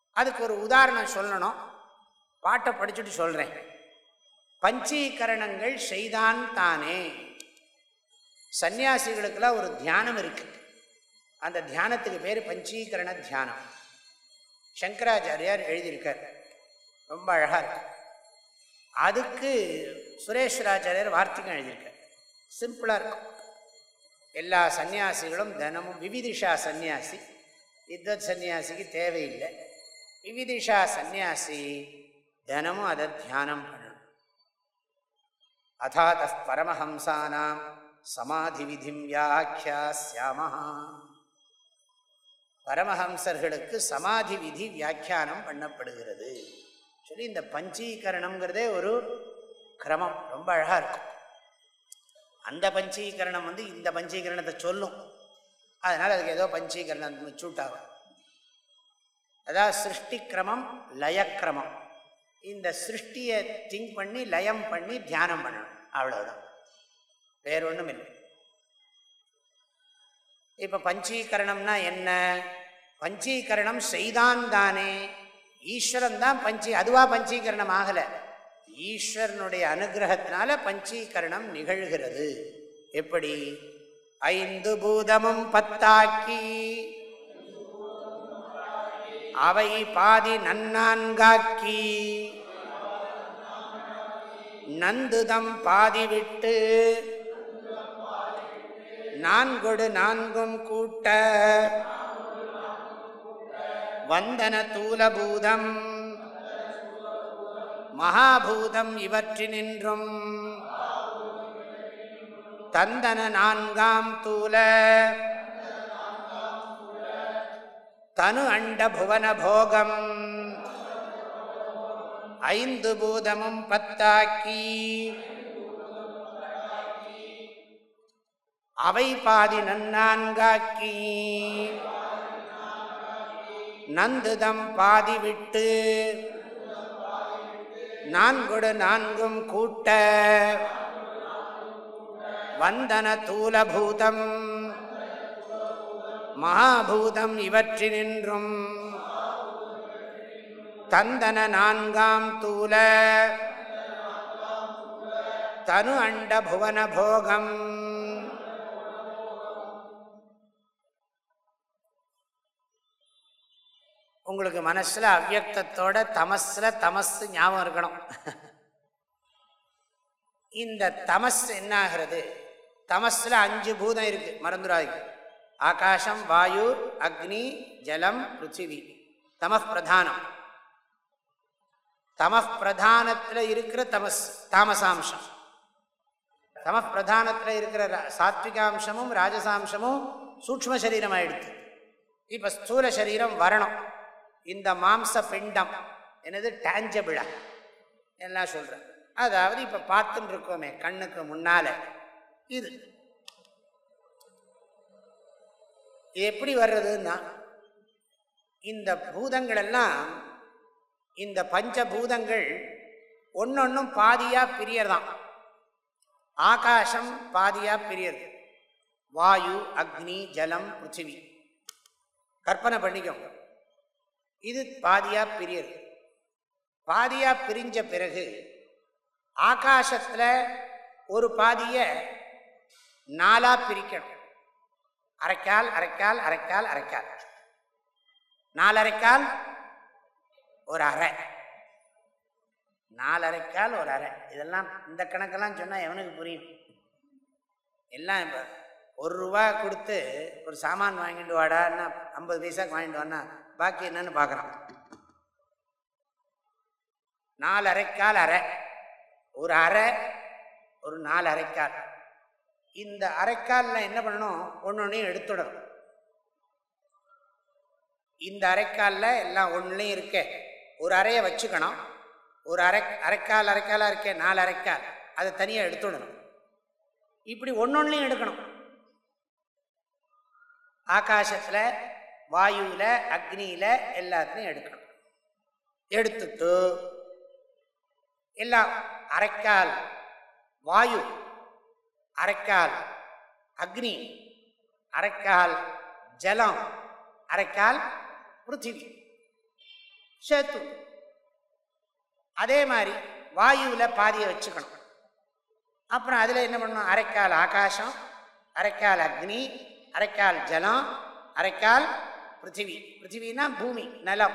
Speaker 2: அதுக்கு ஒரு உதாரணம் சொல்லணும் பாட்டை படிச்சுட்டு சொல்கிறேன் பஞ்சீகரணங்கள் செய்தான் தானே சன்னியாசிகளுக்கெல்லாம் ஒரு தியானம் இருக்கு அந்த தியானத்துக்கு பேர் பஞ்சீகரண தியானம் சங்கராச்சாரியார் எழுதியிருக்கார் ரொம்ப அழகாக இருக்கு அதுக்கு சுரேஸ்வராச்சாரியர் வார்த்தைக்கும் எழுதியிருக்கார் சிம்பிளாக இருக்கும் எல்லா சன்னியாசிகளும் தினமும் விவிதிஷா சந்நியாசி வித்வத் சந்நியாசிக்கு தேவையில்லை விவிதிஷா சந்நியாசி தினமும் அதை தியானம் பண்ணணும் அதாத பரமஹம்சானாம் சமாதி விதிம் வியாக்கியாசியாம பரமஹம்சர்களுக்கு சமாதி விதி வியாக்கியானம் பண்ணப்படுகிறது சொல்லி இந்த பஞ்சீகரணம்ங்கிறதே ஒரு கிரமம் ரொம்ப அழகாக இருக்கும் அந்த பஞ்சீகரணம் வந்து இந்த பஞ்சீகரணத்தை சொல்லும் அதனால் அதுக்கு ஏதோ பஞ்சீகரணம் சூட்டாகும் அதாவது சிருஷ்டி கிரமம் லயக்கிரமம் இந்த சிருஷ்டியை திங்க் பண்ணி லயம் பண்ணி தியானம் பண்ணணும் அவ்வளோதான் வேற ஒன்றும் இல்லை இப்போ பஞ்சீகரணம்னா என்ன பஞ்சீகரணம் செய்தான் தானே ஈஸ்வரன் தான் பஞ்சி அதுவா பஞ்சீகரணம் ஆகலை ஈஸ்வரனுடைய அனுகிரகத்தினால பஞ்சீகரணம் நிகழ்கிறது எப்படி ஐந்து பூதமும் பத்தாக்கி அவை பாதி நன்னான்காக்கி நந்துதம் பாதி விட்டு நான்கொடு நான்கும் கூட்ட வந்தன தூலபூதம் மகாபூதம் இவற்றினின்றும் தந்தன நான்காம் தூல தனு அண்ட புவன போகம் ஐந்து பூதமும் பத்தாக்கி அவை பாதி நன்னான்காக்கி நந்துதம் பாதி விட்டு நான்கொடு நான்கும் கூட்ட வந்தன தூலபூதம் மகாபூதம் இவற்றினின்றும் தந்தன நான்காம் தூல தனு அண்ட புவன போகம் உங்களுக்கு மனசில் அவ்யக்தத்தோட தமஸில் தமஸ் ஞாபகம் இருக்கணும் இந்த தமஸ் என்ன ஆகிறது தமஸில் அஞ்சு பூதம் இருக்கு மறந்துடாது ஆகாசம் வாயு அக்னி ஜலம் பிருத்திவி தமப் பிரதானம் தமப் பிரதானத்தில் இருக்கிற தமஸ் தாமசாம்சம் தமப் பிரதானத்தில் இருக்கிற சாத்விகாம்சமும் ராஜசாம்சமும் சூக்ம சரீரம் ஆயிடுது இப்போ ஸ்தூல சரீரம் வரணும் இந்த மாம்ச பிண்டம் என்னது டேஞ்சபிளா எல்லாம் சொல்கிறேன் அதாவது இப்போ பார்த்துன்னு இருக்கோமே கண்ணுக்கு முன்னால் இது இது எப்படி வர்றதுன்னா இந்த பூதங்கள் எல்லாம் இந்த பஞ்சபூதங்கள் ஒன்னொன்னும் பாதியாக பிரியறதான் ஆகாசம் பாதியாக பிரியறது வாயு அக்னி ஜலம் பிருத்திவி கற்பனை பண்ணிக்கோங்க இது பாதியா பிரியது பாதியா பிரிஞ்ச பிறகு ஆகாசத்தில் ஒரு பாதியை நாலா பிரிக்கணும் அரைக்கால் அரைக்கால் அரைக்கால் அரைக்கால் நாலரைக்கால் ஒரு அரை நாலரைக்கால் ஒரு அரை இதெல்லாம் இந்த கணக்கெல்லாம் சொன்னால் எவனுக்கு புரியும் எல்லாம் இப்போ ஒரு ரூபா கொடுத்து ஒரு சாமான் வாங்கிட்டு வாடான்னா ஐம்பது பைசாக்கு வாங்கிட்டு வான்னா பாக்கி என்னன்னு பார்க்குறான் நாலு அரைக்கால் அரை ஒரு அரை ஒரு நாலு அரைக்கால் இந்த அரைக்காலில் என்ன பண்ணணும் ஒன்று ஒன்றையும் எடுத்துடணும் இந்த அரைக்காலில் எல்லாம் ஒன்றுலையும் இருக்கே ஒரு அறையை வச்சுக்கணும் ஒரு அரை அரைக்கால் அரைக்காலாக இருக்கே நாலு அரைக்கால் அதை தனியாக எடுத்துடணும் இப்படி ஒன்னொன்னையும் எடுக்கணும் ஆகாசத்தில் வாயுவில் அக்னியில் எல்லாத்தையும் எடுக்கணும் எடுத்துட்டு எல்லாம் அரைக்கால் வாயு அரைக்கால் அக்னி அரைக்கால் ஜலம் அரைக்கால் பிருத்திவி சேர்த்து அதே மாதிரி வாயுவில் பாதியை வச்சுக்கணும் அப்புறம் அதில் என்ன பண்ணணும் அரைக்கால் ஆகாசம் அரைக்கால் அக்னி அரைக்கால் ஜலம் அரைக்கால் பிருத்திவி பிருத்திவினா பூமி நிலம்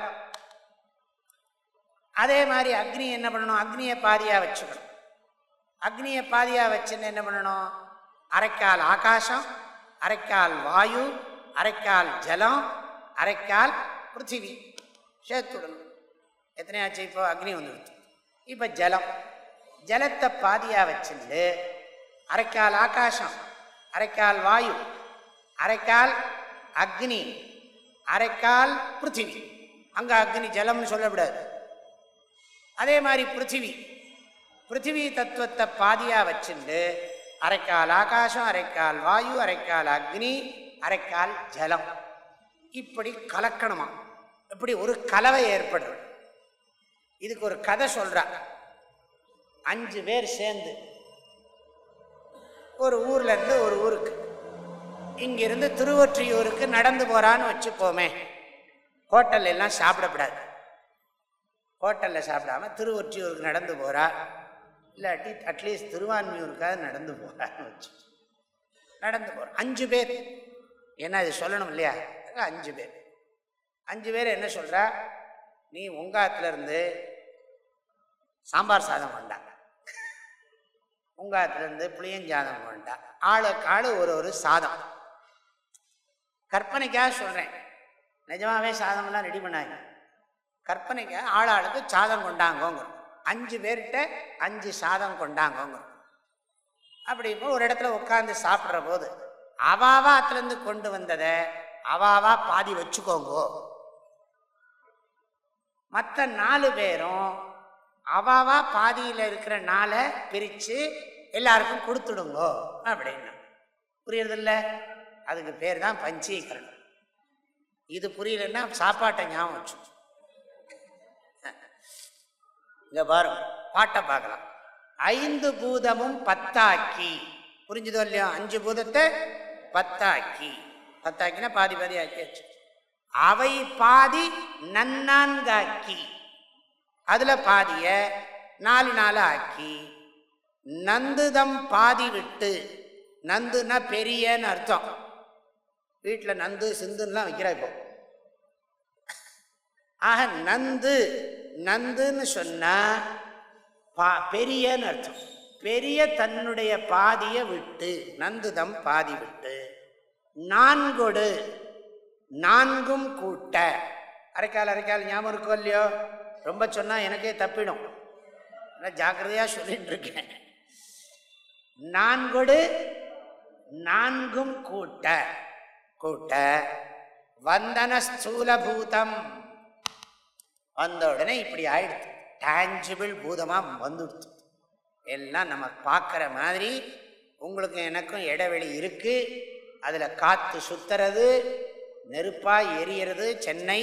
Speaker 2: அதே மாதிரி அக்னி என்ன பண்ணணும் அக்னியை பாதியாக வச்சுக்கணும் அக்னியை பாதியாக வச்சுன்னு என்ன பண்ணணும் அரைக்கால் ஆகாசம் அரைக்கால் வாயு அரைக்கால் ஜலம் அரைக்கால் பிருத்திவி சேர்த்துடணும் எத்தனையாச்சு இப்போ அக்னி வந்துடுச்சு இப்போ ஜலம் ஜலத்தை பாதியாக வச்சுட்டு அரைக்கால் ஆகாசம் அரைக்கால் வாயு அரைக்கால் அக்னி அரைக்கால் பிருத்திவி அங்கே அக்னி ஜலம்னு சொல்லக்கூடாது அதே மாதிரி பிருத்திவி பிருத்திவி தத்துவத்தை பாதியாக வச்சுண்டு அரைக்கால் ஆகாசம் அரைக்கால் வாயு அரைக்கால் அக்னி அரைக்கால் ஜலம் இப்படி கலக்கணுமா இப்படி ஒரு கலவை ஏற்படும் இதுக்கு ஒரு கதை சொல்றா அஞ்சு பேர் சேர்ந்து ஒரு ஊர்ல இருந்து ஒரு ஊருக்கு இங்கிருந்து திருவொற்றியூருக்கு நடந்து போறான்னு வச்சுப்போமே ஹோட்டல் எல்லாம் சாப்பிடக்கூடாது ஹோட்டலில் சாப்பிடாம திருவொற்றியூருக்கு நடந்து போறா இல்லாட்டி அட்லீஸ்ட் திருவான்மியூருக்காக நடந்து போறான்னு வச்சு நடந்து போற அஞ்சு பேர் ஏன்னா இது சொல்லணும் இல்லையா அதான் அஞ்சு பேர் அஞ்சு பேர் என்ன சொல்றா நீ உங்காத்துல இருந்து சாம்பார் சாதம் கொண்டா உங்காத்துல இருந்து புளியஞ்சாதம் கொண்டா ஆளுக்கு ஆளு ஒரு ஒரு சாதம் கற்பனைக்காக சொல்றேன் நிஜமாவே சாதமெல்லாம் ரெடி பண்ணாங்க கற்பனைக்காக ஆள் ஆளுக்கு சாதம் கொண்டாங்கோங்க அஞ்சு பேர்கிட்ட அஞ்சு சாதம் கொண்டாங்கோங்க அப்படி இப்போ ஒரு இடத்துல உட்காந்து சாப்பிட்ற போது அவாவா அதுலேருந்து கொண்டு வந்ததை அவாவா பாதி வச்சுக்கோங்கோ மற்ற நாலு பேரும் அவாவா பாதியில் இருக்கிற நாளை பிரித்து எல்லாருக்கும் கொடுத்துடுங்கோ அப்படின்னா புரியுறதில்ல அதுக்கு பேர் தான் பஞ்சீகரணம் இது புரியலன்னா சாப்பாட்டை ஞாபகம் வச்சு இங்க பாருங்க பாட்டை பார்க்கலாம் ஐந்து பூதமும் பத்தாக்கி புரிஞ்சுதோ இல்லையோ அஞ்சு பூதத்தை பத்தாக்கி பத்தாக்கினா பாதி பாதி ஆக்கியாச்சு அவை பாதி நன்னான்காக்கி அதுல பாதிய நாலு நாலு ஆக்கி நந்துதம் பாதி விட்டு நந்துனா பெரியன்னு அர்த்தம் வீட்டில் நந்து சிந்துன்னெலாம் வைக்கிறா இப்போ ஆக நந்து நந்துன்னு சொன்னா பா பெரியன்னு அர்த்தம் பெரிய தன்னுடைய பாதியை விட்டு நந்துதம் பாதி விட்டு நான்கொடு நான்கும் கூட்ட அரைக்கால் அரைக்கால் ஞாபகம் இருக்கோ இல்லையோ ரொம்ப சொன்னா எனக்கே தப்பிடும் நான் ஜாக்கிரதையா சொல்லிட்டு இருக்கேன் நான்கொடு நான்கும் கூட்ட கூட்ட வந்தன ஸ்தூலபூதம் வந்த உடனே இப்படி ஆயிடுது டேஞ்சிபிள் பூதமாக வந்துடுது எல்லாம் நம்ம பார்க்குற மாதிரி உங்களுக்கும் எனக்கும் இடைவெளி இருக்கு அதில் காற்று சுத்துறது நெருப்பாக எரியறது சென்னை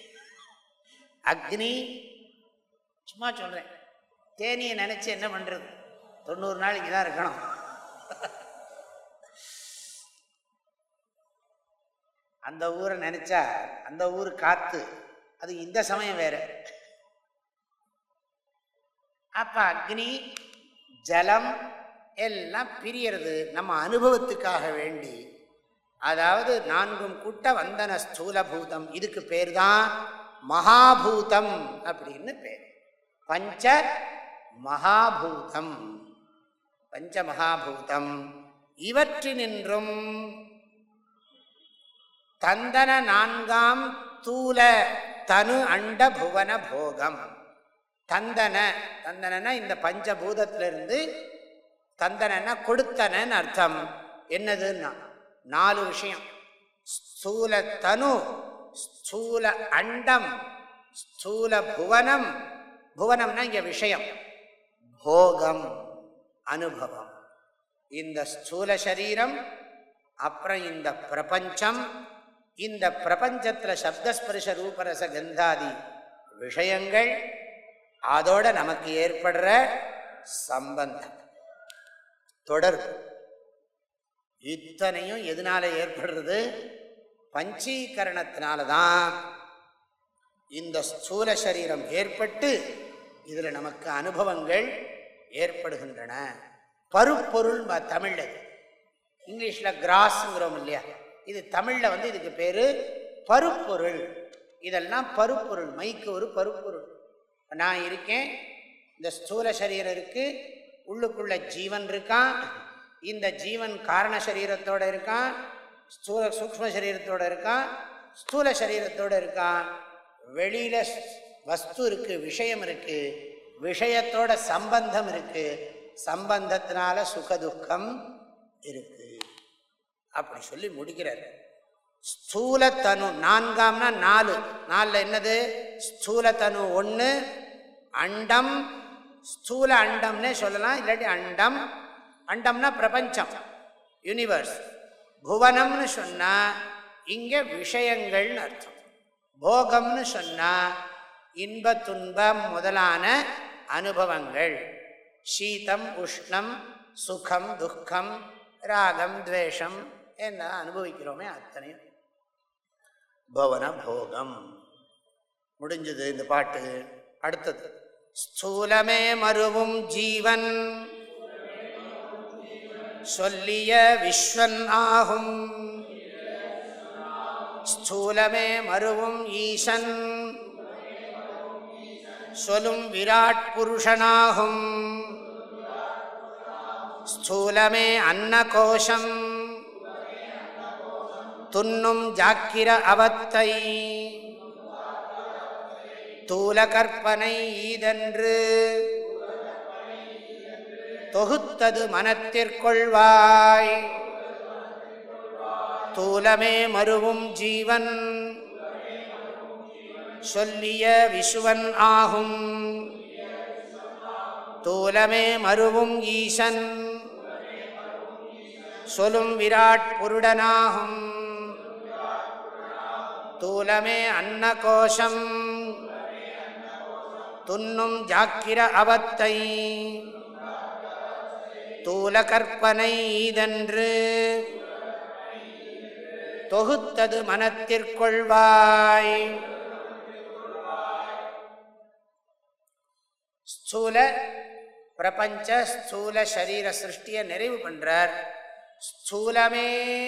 Speaker 2: அக்னி சும்மா சொல்கிறேன் தேனியை நினச்சி என்ன பண்ணுறது தொண்ணூறு நாள் இங்கே தான் இருக்கணும் அந்த ஊரை நினச்சா அந்த ஊர் காற்று அது இந்த சமயம் வேற அப்ப அக்னி ஜலம் எல்லாம் பிரியறது நம்ம அனுபவத்துக்காக வேண்டி அதாவது நான்கும் கூட்ட வந்தன ஸ்தூலபூதம் இதுக்கு பேர் தான் மகாபூதம் அப்படின்னு பேர் பஞ்ச மகாபூதம் பஞ்ச மகாபூதம் இவற்றினின்றும் தந்தன நான்காம் தூல தனு அண்ட புவன போகம் தந்தன தந்தனன்னா இந்த பஞ்சபூதத்திலிருந்து தந்தனன்னா கொடுத்தனன்னு அர்த்தம் என்னதுன்னா நாலு விஷயம் ஸ்தூல தனு ஸ்தூல அண்டம் ஸ்தூல புவனம் புவனம்னா இங்க விஷயம் போகம் அனுபவம் இந்த ஸ்தூல சரீரம் அப்புறம் இந்த பிரபஞ்சம் இந்த பிரபஞ்சத்தில் சப்தஸ்பர்ஷ ரூபரச கந்தாதி விஷயங்கள் அதோட நமக்கு ஏற்படுற சம்பந்தம் தொடர்பு இத்தனையும் எதனால ஏற்படுறது பஞ்சீகரணத்தினால தான் இந்த ஸ்தூல சரீரம் ஏற்பட்டு இதில் நமக்கு அனுபவங்கள் ஏற்படுகின்றன பருப்பொருள் தமிழில் இங்கிலீஷில் கிராஸுங்கிறோம் இல்லையா இது தமிழில் வந்து இதுக்கு பேர் பருப்பொருள் இதெல்லாம் பருப்பொருள் மைக்கு ஒரு பருப்பொருள் நான் இருக்கேன் இந்த ஸ்தூல சரீரம் இருக்குது உள்ளுக்குள்ள ஜீவன் இருக்கான் இந்த ஜீவன் காரண சரீரத்தோடு இருக்கான் ஸ்தூல சூக்ம சரீரத்தோடு இருக்கான் ஸ்தூல சரீரத்தோடு இருக்கான் வெளியில் வஸ்து இருக்குது விஷயம் இருக்குது விஷயத்தோட சம்பந்தம் இருக்குது சம்பந்தத்தினால சுகதுக்கம் இருக்கு அப்படி சொல்லி முடிக்கிறார் ஸ்தூலத்தனு நான்காம்னா நாலு நாலில் என்னது ஸ்தூலத்தனு ஒன்று அண்டம் ஸ்தூல அண்டம்னே சொல்லலாம் இல்லாட்டி அண்டம் அண்டம்னா பிரபஞ்சம் யூனிவர்ஸ் புவனம்னு சொன்னால் இங்கே விஷயங்கள்னு அர்த்தம் போகம்னு சொன்னால் இன்ப துன்பம் முதலான அனுபவங்கள் சீதம் உஷ்ணம் சுகம் துக்கம் ராகம் துவேஷம் என்ன அனுபவிக்கிறோமே அத்தனையும் பவன போகம் முடிஞ்சது இந்த பாட்டு அடுத்தது ஸ்தூலமே மருவும் ஜீவன் சொல்லிய விஸ்வன் ஆகும் ஸ்தூலமே மருவும் ஈசன் சொல்லும் விராட் புருஷனாகும் ஸ்தூலமே அன்னகோஷம் துன்னும் ஜாக்கிர அவத்தை தூல கற்பனை ஈதன்று தொகுத்தது மனத்திற்கொள்வாய் தூலமே மருவும் ஜீவன் சொல்லிய விசுவன் ஆகும் தூலமே மருவும் ஈசன் சொலும் விராட் புருடனாகும் தூலமே அன்னகோஷம் துன்னும் ஜாக்கிர அவத்தை தூல கற்பனை ஈதன்று தொகுத்தது மனத்திற்கொள்வாய் ஸ்தூல பிரபஞ்ச ஸ்தூல சரீர சிருஷ்டியை நிறைவு பண்றார் ஸ்தூலமே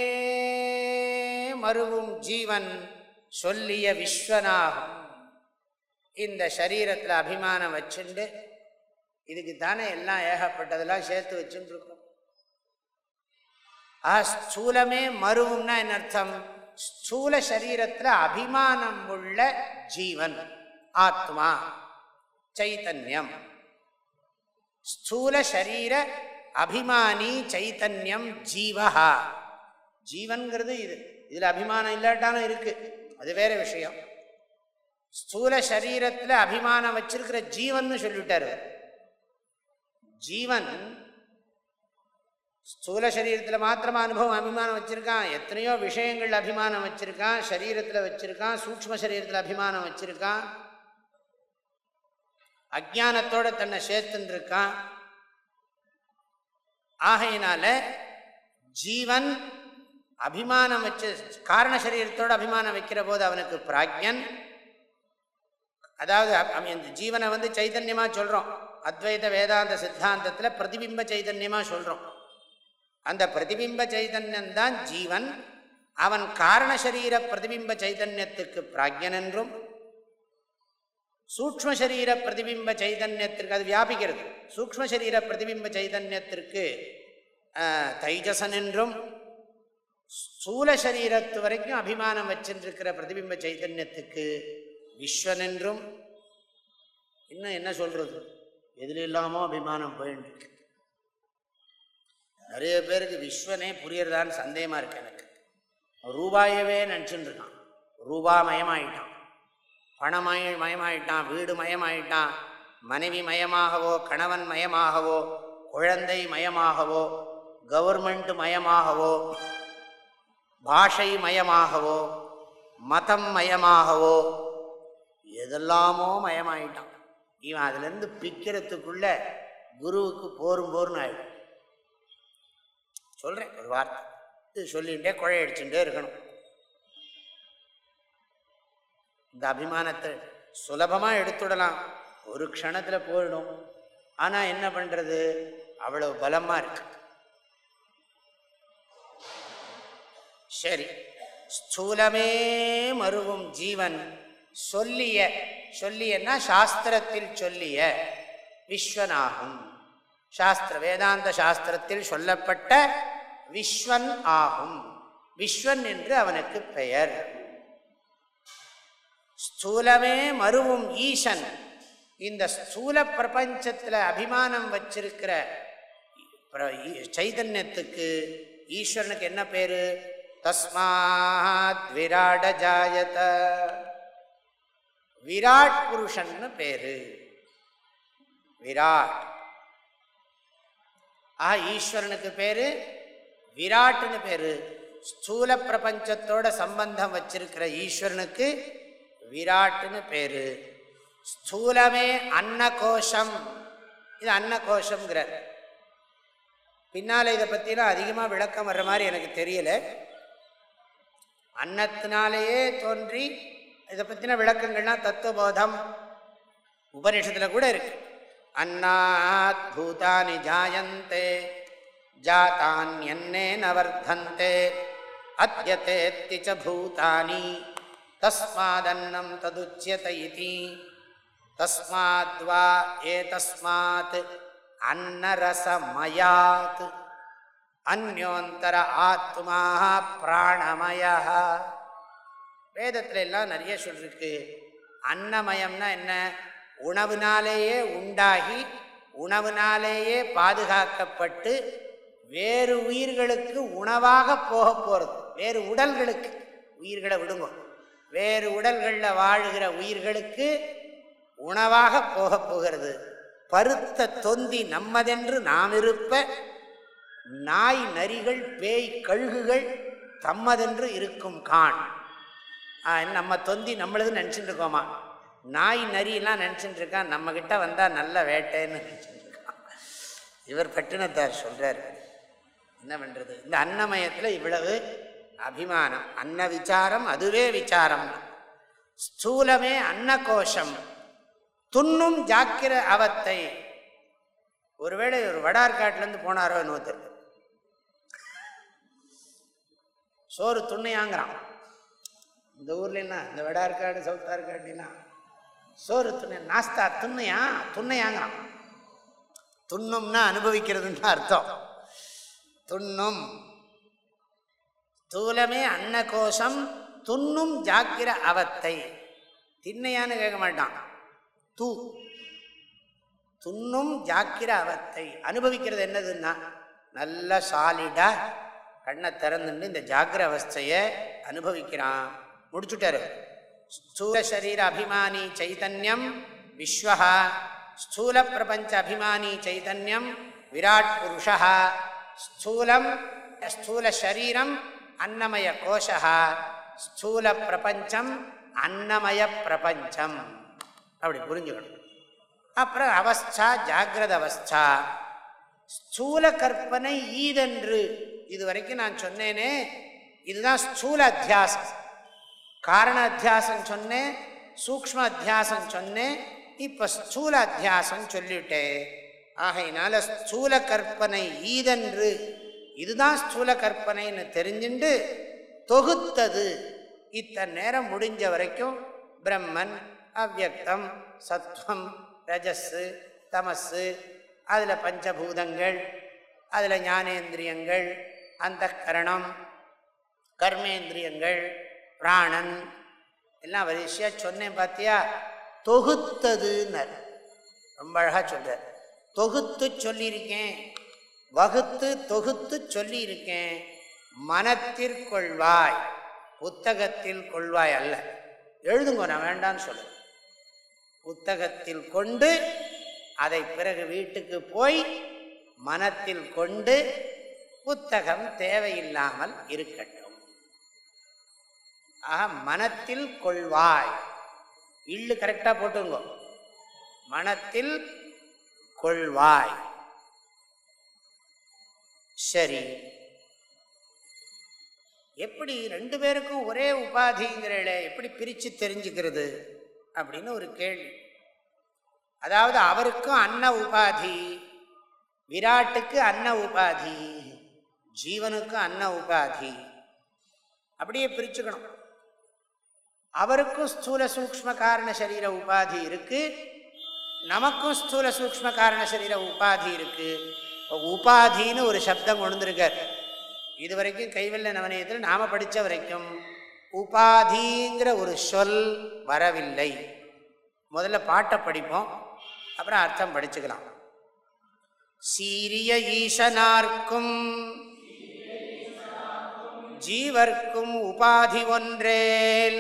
Speaker 2: மருவும் ஜீவன் சொல்லிய விஸ்வனாகும் இந்த சரீரத்தில் அபிமானம் வச்சுண்டு இதுக்கு தானே எல்லாம் ஏகப்பட்டதெல்லாம் சேர்த்து வச்சுட்டு இருக்கோம் ஆ ஸ்தூலமே மருவும்னா என்ன அர்த்தம் ஸ்தூல சரீரத்தில் அபிமானம் உள்ள ஜீவன் ஆத்மா சைத்தன்யம் ஸ்தூல சரீர அபிமானி சைத்தன்யம் ஜீவஹா ஜீவன்கிறது இது இதில் அபிமானம் இல்லாட்டாலும் இருக்கு அது வேற விஷயம் ஸ்தூல சரீரத்தில் அபிமானம் வச்சிருக்கிற ஜீவன் சொல்லிவிட்டார் ஜீவன் ஸ்தூல சரீரத்தில் மாத்திரமா அனுபவம் அபிமானம் வச்சுருக்கான் எத்தனையோ விஷயங்கள் அபிமானம் வச்சுருக்கான் சரீரத்தில் வச்சுருக்கான் சூக்ம சரீரத்தில் அபிமானம் வச்சுருக்கான் அஜானத்தோட தன்னை சேர்த்துன்னு இருக்கான் ஆகையினால ஜீவன் அபிமானம் வச்சு காரண சரீரத்தோட அபிமானம் வைக்கிற போது அவனுக்கு பிராக்யன் அதாவது இந்த ஜீவனை வந்து சைதன்யமாக சொல்கிறோம் அத்வைத வேதாந்த சித்தாந்தத்தில் பிரதிபிம்ப சைதன்யமாக சொல்கிறோம் அந்த பிரதிபிம்ப சைதன்யந்தான் ஜீவன் அவன் காரண சரீர பிரதிபிம்ப சைதன்யத்துக்கு பிராக்யன் என்றும் சூக்ம சரீர பிரதிபிம்ப சைதன்யத்திற்கு அது வியாபிக்கிறது சூக்ம சரீர பிரதிபிம்ப சைதன்யத்திற்கு தைஜசன் என்றும் ஸ்தூல சரீரத்து வரைக்கும் அபிமானம் வச்சிருக்கிற பிரதிபிம்ப சைதன்யத்துக்கு விஸ்வன் என்றும் இன்னும் என்ன சொல்றது எதில் இல்லாமோ அபிமானம் போயின்னு நிறைய பேருக்கு விஸ்வனே புரியறதான்னு சந்தேகமாக இருக்கு எனக்கு ரூபாயவே நினச்சின்னு இருக்கான் ரூபா மயமாயிட்டான் பணமய மயமாயிட்டான் வீடு மயமாயிட்டான் மனைவி மயமாகவோ கணவன் மயமாகவோ குழந்தை மயமாகவோ கவர்மெண்ட் மயமாகவோ பாஷை மயமாகவோ மதம் மயமாகவோ எதெல்லாமோ மயமாயிட்டான் இவன் அதுலேருந்து பிக்கிறதுக்குள்ள குருவுக்கு போரும் போர்னு ஆயிடும் சொல்கிறேன் ஒரு வார்த்தை இது சொல்லிகிட்டே குழையடிச்சுட்டே இருக்கணும் இந்த அபிமானத்தை சுலபமாக எடுத்துடலாம் ஒரு க்ஷணத்தில் போயிடும் ஆனால் என்ன பண்ணுறது அவ்வளவு பலமாக இருக்கு சரி ஸ்தூலமே மருவும் ஜீவன் சொல்லிய சொல்லியன்னா சாஸ்திரத்தில் சொல்லிய விஸ்வனாகும் சாஸ்திர வேதாந்த சாஸ்திரத்தில் சொல்லப்பட்ட விஸ்வன் ஆகும் விஸ்வன் என்று அவனுக்கு பெயர் ஸ்தூலமே மருவும் ஈசன் இந்த ஸ்தூல பிரபஞ்சத்தில் அபிமானம் வச்சிருக்கிற சைதன்யத்துக்கு ஈஸ்வரனுக்கு என்ன பேரு தஸ்மாத் விராட ஜாயத விராட் புருஷன்னு பேரு விராட் ஆ ஈஸ்வரனுக்கு பேரு விராட்டுன்னு பேரு ஸ்தூல பிரபஞ்சத்தோட சம்பந்தம் வச்சிருக்கிற ஈஸ்வரனுக்கு விராட்டுன்னு பேரு ஸ்தூலமே அன்னகோஷம் இது அன்னகோஷங்கிறார் பின்னால் இதை பற்றிலாம் அதிகமாக விளக்கம் வர்ற மாதிரி எனக்கு தெரியலை அன்னத்தினாலேயே தோன்றி இதை பற்றின விளக்கங்கள்லாம் தத்துவபோதம் உபனிஷத்தில் கூட இருக்கு அன்னாத் பூதானி ஜாயந்தே ஜாத்தான்யன்னே நவர்தந்தே அத்தியதேத்தி ச பூதானி தஸ்மாதன்னம் ததுச்சியத இதி தஸ்மாத்வா ஏதஸ்மாத் அன்னரசமயாத் அந்யோந்தர ஆத்மா பிராணமய வேதத்துல எல்லாம் நிறைய சொல்லிருக்கு அன்னமயம்னா என்ன உணவுனாலேயே உண்டாகி உணவுனாலேயே பாதுகாக்கப்பட்டு வேறு உயிர்களுக்கு உணவாக போக போகிறது வேறு உடல்களுக்கு உயிர்களை விடுங்க வேறு உடல்களில் வாழுகிற உயிர்களுக்கு உணவாக போக போகிறது பருத்த தொந்தி நம்மதென்று நாம் இருப்ப நாய் நரிகள் பேய் கழுகுகள் தம்மதென்று இருக்கும் கான் நம்ம தொந்தி நம்மளது நினச்சிட்டு இருக்கோமா நாய் நரியெல்லாம் நினச்சிட்டு இருக்கான் நம்மக்கிட்ட வந்தால் நல்ல வேட்டைன்னு நினச்சிட்டு இருக்கான் இவர் பட்டினத்தார் சொல்கிறார் என்ன பண்ணுறது இந்த அன்னமயத்தில் இவ்வளவு அபிமானம் அன்ன விசாரம் அதுவே விசாரம் ஸ்தூலமே அன்னகோஷம் துண்ணும் ஜாக்கிர அவத்தை ஒருவேளை ஒரு வடார்காட்டிலேருந்து போனாரோ இன்னொருத்தர் சோறு துண்ணையாங்கிறான் இந்த ஊர்ல என்ன இந்த வடார்காடு சவுத்தார்காடுனா சோறு துணை நாஸ்தா துண்ணையா துண்ணையாங்கிறான் துண்ணும்னா அனுபவிக்கிறதுன்னு அர்த்தம் துண்ணும் ஸ்தூலமே அன்னகோஷம் துண்ணும் ஜாக்கிர அவத்தை திண்ணையான்னு கேட்க மாட்டான் தூ துண்ணும் ஜாக்கிர அவத்தை அனுபவிக்கிறது என்னதுன்னா நல்ல சாலிடா கண்ணை திறந்துட்டு இந்த ஜாக்கிர அவஸ்தையை அனுபவிக்கிறான் முடிச்சுட்டாரு ஸ்தூல சரீர அபிமானி சைதன்யம் விஸ்வஹா ஸ்தூல பிரபஞ்ச அபிமானி சைதன்யம் விராட் புருஷா ஸ்தூலம் ஸ்தூல சரீரம் அன்னமய கோஷா ஸ்தூல பிரபஞ்சம் அன்னமய பிரபஞ்சம் அப்படி புரிஞ்சுக்கணும் அப்புறம் அவஸ்தா ஜாகிரத அவஸ்தா ஸ்தூல கற்பனை ஈதென்று இது வரைக்கும் நான் சொன்னேனே இதுதான் ஸ்தூல அத்தியாசம் காரண அத்தியாசம் சொன்னேன் சூக்ம அத்தியாசம் சொன்னேன் இப்போ ஸ்தூல அத்தியாசம் சொல்லிவிட்டேன் ஆகையினால ஸ்தூல கற்பனை ஈதென்று இதுதான் ஸ்தூல கற்பனைன்னு தெரிஞ்சுண்டு தொகுத்தது இத்தனை நேரம் முடிஞ்ச வரைக்கும் பிரம்மன் அவ்வக்தம் சத்வம் ரஜஸ்ஸு தமஸு அதில் பஞ்சபூதங்கள் அதில் ஞானேந்திரியங்கள் அந்த கரணம் கர்மேந்திரியங்கள் பிராணன் எல்லாம் வரிசையாக சொன்னேன் பார்த்தியா தொகுத்ததுன்னர் ரொம்ப அழகாக சொல்கிறார் தொகுத்து சொல்லியிருக்கேன் வகுத்து தொகுத்து சொல்லியிருக்கேன் மனத்திற்கொள்வாய் புத்தகத்தில் கொள்வாய் அல்ல எழுதுங்க நான் வேண்டான்னு சொல்லுவேன் புத்தகத்தில் கொண்டு அதை பிறகு வீட்டுக்கு போய் மனத்தில் கொண்டு புத்தகம் தேவையில்லாமல் இருக்கட்டும் ஆக மனத்தில் கொள்வாய் இல்லு கரெக்டாக போட்டுங்க மனத்தில் கொள்வாய் சரி எப்படி ரெண்டு பேருக்கும் ஒரே உபாதிங்கிறல எப்படி பிரித்து தெரிஞ்சுக்கிறது அப்படின்னு ஒரு கேள்வி அதாவது அவருக்கும் அன்ன உபாதி விராட்டுக்கு அன்ன உபாதி ஜீவனுக்கும் அன்ன உபாதி அப்படியே பிரிச்சுக்கணும் அவருக்கும் ஸ்தூல சூக்ம காரண சரீர உபாதி இருக்கு நமக்கும் ஸ்தூல சூக்ம காரண சரீர உபாதி இருக்கு இப்போ உபாதின்னு ஒரு சப்தம் கொண்டுருக்கார் இது வரைக்கும் கைவல்ல நவனியத்தில் நாம படித்த வரைக்கும் உபாதிங்கிற ஒரு சொல் வரவில்லை முதல்ல பாட்டை படிப்போம் அப்புறம் அர்த்தம் படிச்சுக்கலாம் சீரிய ஈசனார்க்கும் ஜீவர்க்கும் உபாதி ஒன்றேல்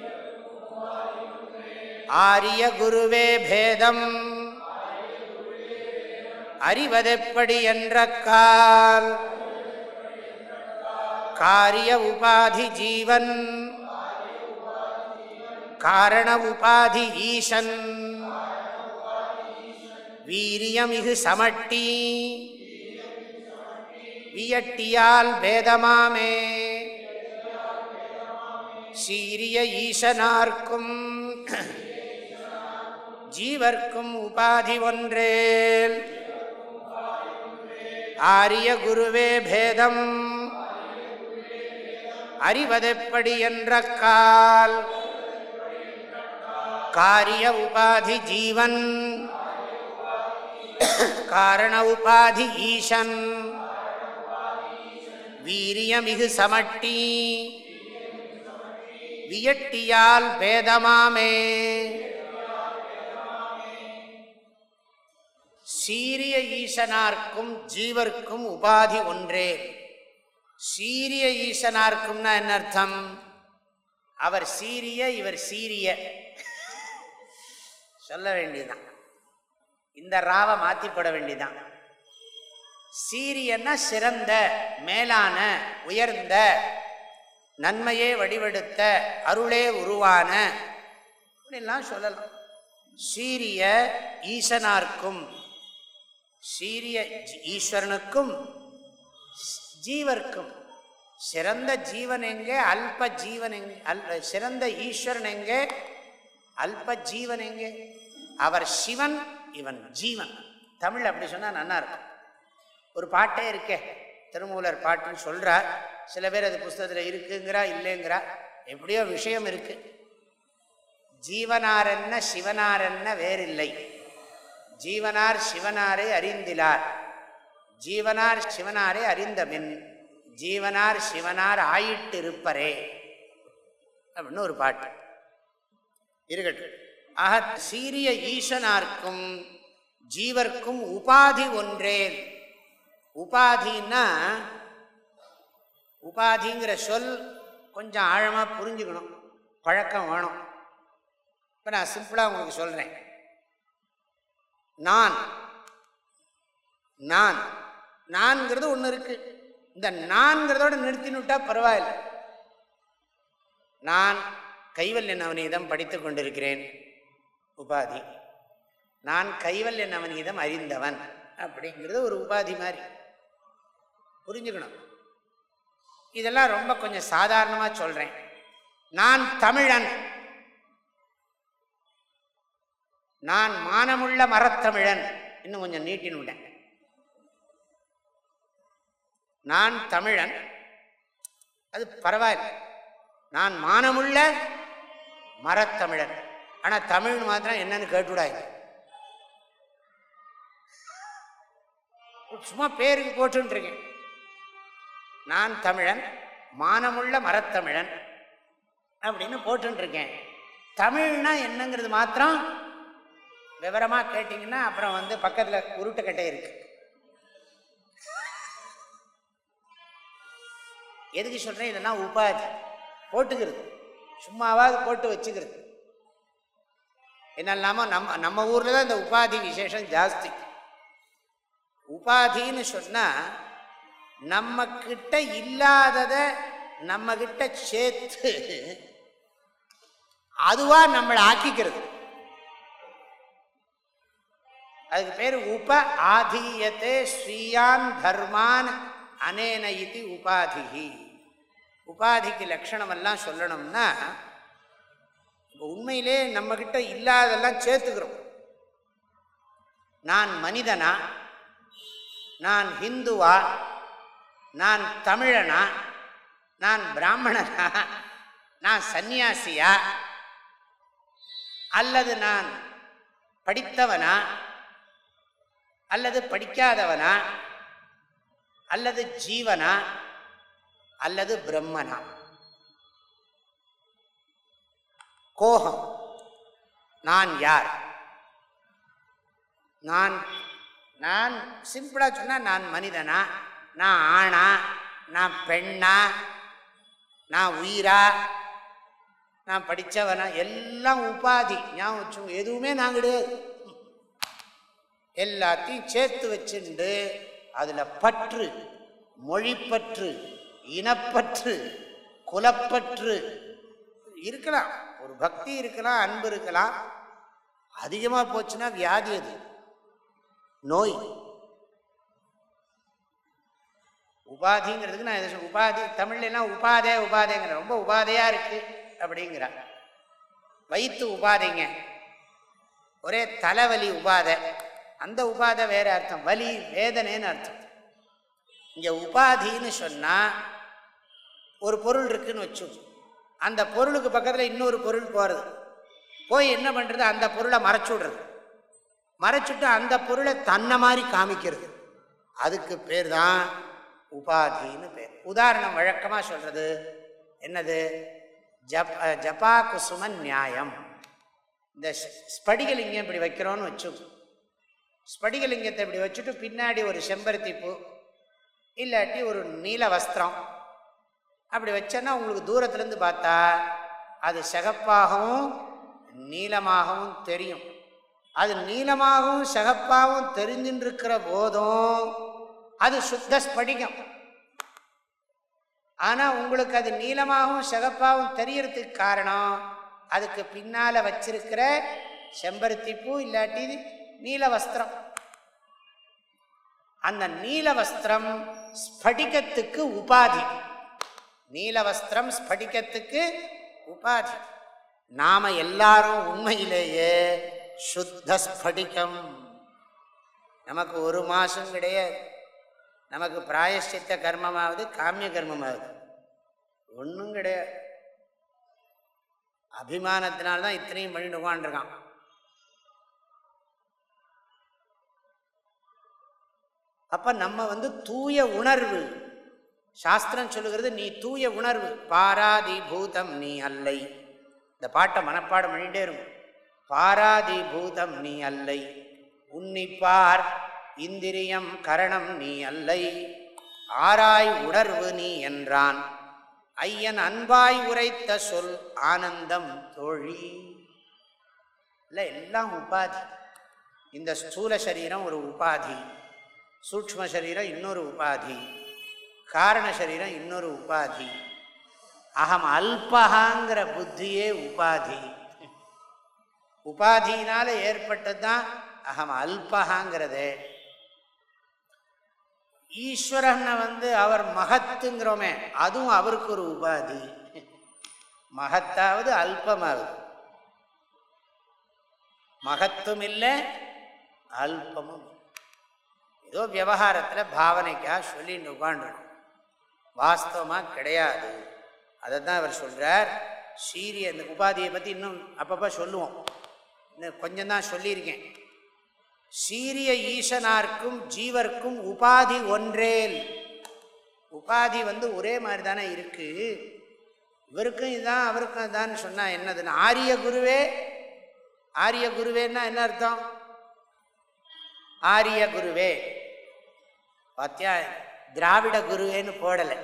Speaker 2: ஆரிய குருவே பேதம் அறிவதெப்படி என்ற கால் காரிய உபாதி ஜீவன் காரண உபாதி ஈசன் வீரியமிகு சமட்டி வியட்டியால் பேதமாமே சீரிய ஈசனார்க்கும் ஜீவர்க்கும் உபாதி ஒன்றேல் ஆரிய குருவே பேதம் அறிவதெப்படி என்ற கால் காரிய உபாதி ஜீவன் காரண உபாதி ஈசன் வீரியமிகு சமட்டி வியட்டியால் பேதமாமே சீரிய ஈசனார்க்கும் ஜீவர்க்கும் உபாதி ஒன்றே சீரிய ஈசனார்க்கும்னா என்ன அர்த்தம் அவர் சீரிய இவர் சீரிய சொல்ல வேண்டியதுதான் இந்த ராவை மாற்றிப்பட வேண்டியதான் சீரியன்னா சிறந்த மேலான உயர்ந்த நன்மையே வடிவெடுத்த அருளே உருவான இப்படிலாம் சொல்லலாம் சீரிய ஈசனார்க்கும் சீரிய ஈஸ்வரனுக்கும் ஜீவர்க்கும் சிறந்த ஜீவன் எங்கே அல்ப ஜீவன் எங்கே அல் சிறந்த ஈஸ்வரன் எங்கே அல்ப ஜீவன் எங்கே அவர் சிவன் இவன் ஜீவன் தமிழ் அப்படி சொன்னால் நல்லா இருக்கும் ஒரு பாட்டே இருக்கே திருமூலர் பாட்டுன்னு சொல்கிறார் சில பேர் அது புஸ்தகத்தில் இருக்குங்கிறா இல்லைங்கிறா எப்படியோ விஷயம் இருக்கு ஜீவனாரென்ன சிவனாரென்ன வேறில்லை ஜீவனார் சிவனாரை அறிந்திலார் ஜீவனார் சிவனாரை அறிந்தபின் ஜீவனார் சிவனார் ஆயிட்டிருப்பரே அப்படின்னு ஒரு பாட்டு இருக்கட்டும் ஆக சீரிய ஈசனார்க்கும் ஜீவர்க்கும் உபாதி ஒன்றே உபாதின்னா உபாதிங்கிற சொல் கொஞ்சம் ஆழமாக புரிஞ்சுக்கணும் பழக்கம் வேணும் இப்போ நான் சிம்பிளாக உங்களுக்கு சொல்கிறேன் நான் நான் நான்கிறது ஒன்று இருக்கு இந்த நான்கிறதோட நிறுத்தினுட்டா பரவாயில்லை நான் கைவல்ய நவநீதம் படித்து கொண்டிருக்கிறேன் உபாதி நான் கைவல்ய நவநீதம் அறிந்தவன் அப்படிங்கிறது ஒரு உபாதி மாதிரி புரிஞ்சுக்கணும் இதெல்லாம் ரொம்ப கொஞ்சம் சாதாரணமாக சொல்கிறேன் நான் தமிழன் நான் மானமுள்ள மரத்தமிழன் இன்னும் கொஞ்சம் நீட்டினுட்டேன் நான் தமிழன் அது பரவாயில்ல நான் மானமுள்ள மரத்தமிழன் ஆனால் தமிழ் மாத்திரம் என்னன்னு கேட்டுவிடாது சும்மா பேருக்கு போட்டுருக்கேன் நான் தமிழன் மானமுள்ள மரத்தமிழன் அப்படின்னு போட்டுருக்கேன் தமிழ்னா என்னங்கிறது மாத்திரம் விவரமாக கேட்டிங்கன்னா அப்புறம் வந்து பக்கத்தில் உருட்டுக்கட்டை இருக்கு எதுக்கு சொல்கிறேன் இதெல்லாம் உபாதி போட்டுக்கிறது சும்மாவாது போட்டு வச்சுக்கிறது என்னெல்லாமோ நம்ம நம்ம ஊரில் தான் இந்த உபாதி விசேஷம் ஜாஸ்தி உபாதின்னு சொன்னால் நம்ம கிட்ட இல்லாததை நம்ம கிட்ட சேர்த்து அதுவாக நம்மளை ஆக்கிக்கிறது அதுக்கு பேர் உப ஆதீயத்தே ஸ்ரீயான் தர்மான் அனேன இது உபாதிகி உபாதிக்கு லட்சணமெல்லாம் சொல்லணும்னா இப்போ உண்மையிலே நம்மக்கிட்ட இல்லாததெல்லாம் சேர்த்துக்கிறோம் நான் மனிதனா நான் ஹிந்துவா நான் தமிழனா நான் பிராமணனா நான் சந்நியாசியா அல்லது நான் படித்தவனா அல்லது படிக்காதவனா அல்லது ஜீவனா அல்லது பிரம்மனா கோபம் நான் யார் நான் நான் சிம்பிளாக சொன்னால் நான் மனிதனா நான் ஆணா நான் பெண்ணா நான் உயிரா நான் படித்தவனா எல்லாம் உபாதி ஞாபகம் வச்சுங்க எதுவுமே நான் கிடையாது எல்லாத்தையும் சேர்த்து வச்சுண்டு அதில் பற்று மொழிப்பற்று இனப்பற்று குலப்பற்று இருக்கலாம் ஒரு பக்தி இருக்கலாம் அன்பு இருக்கலாம் அதிகமாக போச்சுன்னா வியாதி அது நோய் உபாதிங்கிறதுக்கு நான் இதை சொல்~ உபாதி தமிழ்ல எல்லாம் உபாதே உபாதைங்கிற ரொம்ப உபாதையாக இருக்கு அப்படிங்கிறார் வயிற்று உபாதைங்க ஒரே தலைவலி உபாதை அந்த உபாதை வேற அர்த்தம் வலி வேதனைன்னு அர்த்தம் இங்கே உபாதின்னு சொன்னால் ஒரு பொருள் இருக்குன்னு வச்சு அந்த பொருளுக்கு பக்கத்தில் இன்னொரு பொருள் போகிறது போய் என்ன பண்ணுறது அந்த பொருளை மறைச்சு விடுறது மறைச்சிட்டு அந்த பொருளை தன்னை மாதிரி காமிக்கிறது அதுக்கு பேர் தான் உபாதின்னு பேர் உதாரணம் வழக்கமாக சொல்கிறது என்னது ஜப் ஜபா குசும நியாயம் இந்த ஸ்- ஸ்படிகலிங்கம் இப்படி வைக்கிறோன்னு வச்சு ஸ்படிகலிங்கத்தை இப்படி வச்சுட்டு பின்னாடி ஒரு செம்பருத்தி பூ இல்லாட்டி ஒரு நீல வஸ்திரம் அப்படி வச்சேன்னா உங்களுக்கு தூரத்துலேருந்து பார்த்தா அது சிகப்பாகவும் நீலமாகவும் தெரியும் அது நீலமாகவும் சிகப்பாகவும் தெரிஞ்சுட்டு இருக்கிற போதும் அது சுத்த ஸ்படிகம் ஆனால் உங்களுக்கு அது நீலமாகவும் சிகப்பாகவும் தெரியறதுக்கு காரணம் அதுக்கு பின்னால் வச்சிருக்கிற செம்பருத்தி பூ இல்லாட்டி நீல வஸ்திரம் அந்த நீல வஸ்திரம் ஸ்படிகத்துக்கு உபாதி நீல வஸ்திரம் ஸ்படிகத்துக்கு உபாதி நாம எல்லாரும் உண்மையிலேயே சுத்த ஸ்படிகம் நமக்கு ஒரு மாதம் கிடையாது நமக்கு பிராயஷ்சித்த கர்மமாவது காமிய கர்மமாவது ஒன்றும் கிடையாது அபிமானத்தினால்தான் இத்தனையும் பண்ணிட்டு உட்காந்துருக்கான் அப்ப நம்ம வந்து தூய உணர்வு சாஸ்திரம் சொல்லுகிறது நீ தூய உணர்வு பாராதி பூதம் நீ அல்லை இந்த பாட்டை மனப்பாடம் பண்ணிட்டே இருக்கும் பாராதி பூதம் நீ அல்லை உன்னிப்பார் இந்திரியம் கரணம் நீ அல்லை ஆராய் உணர்வு நீ என்றான் ஐயன் அன்பாய் உரைத்த சொல் ஆனந்தம் தோழி இல்லை எல்லாம் உபாதி இந்த ஸ்தூல சரீரம் ஒரு உபாதி சூக்ஷ்ம சரீரம் இன்னொரு உபாதி காரண சரீரம் இன்னொரு உபாதி அகம் அல்பகாங்கிற புத்தியே உபாதி உபாதியினால ஏற்பட்டது தான் அகம் அல்பகாங்கிறது ஈஸ்வரனை வந்து அவர் மகத்துங்கிறோமே அதுவும் அவருக்கு ஒரு உபாதி மகத்தாவது அல்பமாவது மகத்தும் இல்லை அல்பமும் இல்லை. ஏதோ விவகாரத்தில் பாவனைக்காக சொல்லிட்டு உட்காந்துருக்கும் வாஸ்தவமாக கிடையாது அதை தான் அவர் சொல்கிறார் சீரிய இந்த உபாதியை பற்றி இன்னும் அப்பப்போ சொல்லுவோம் இன்னும் கொஞ்சம் தான் சொல்லியிருக்கேன் சீரிய ஈசனார்க்கும் ஜீவர்க்கும் உபாதி ஒன்றேல் உபாதி வந்து ஒரே மாதிரி தானே இருக்கு இவருக்கும் இதுதான் அவருக்கும் இதுதான் சொன்னால் என்னதுன்னு ஆரிய குருவே ஆரிய குருவேன்னா என்ன அர்த்தம் ஆரிய குருவே பாத்தியா திராவிட குருவேன்னு போடலை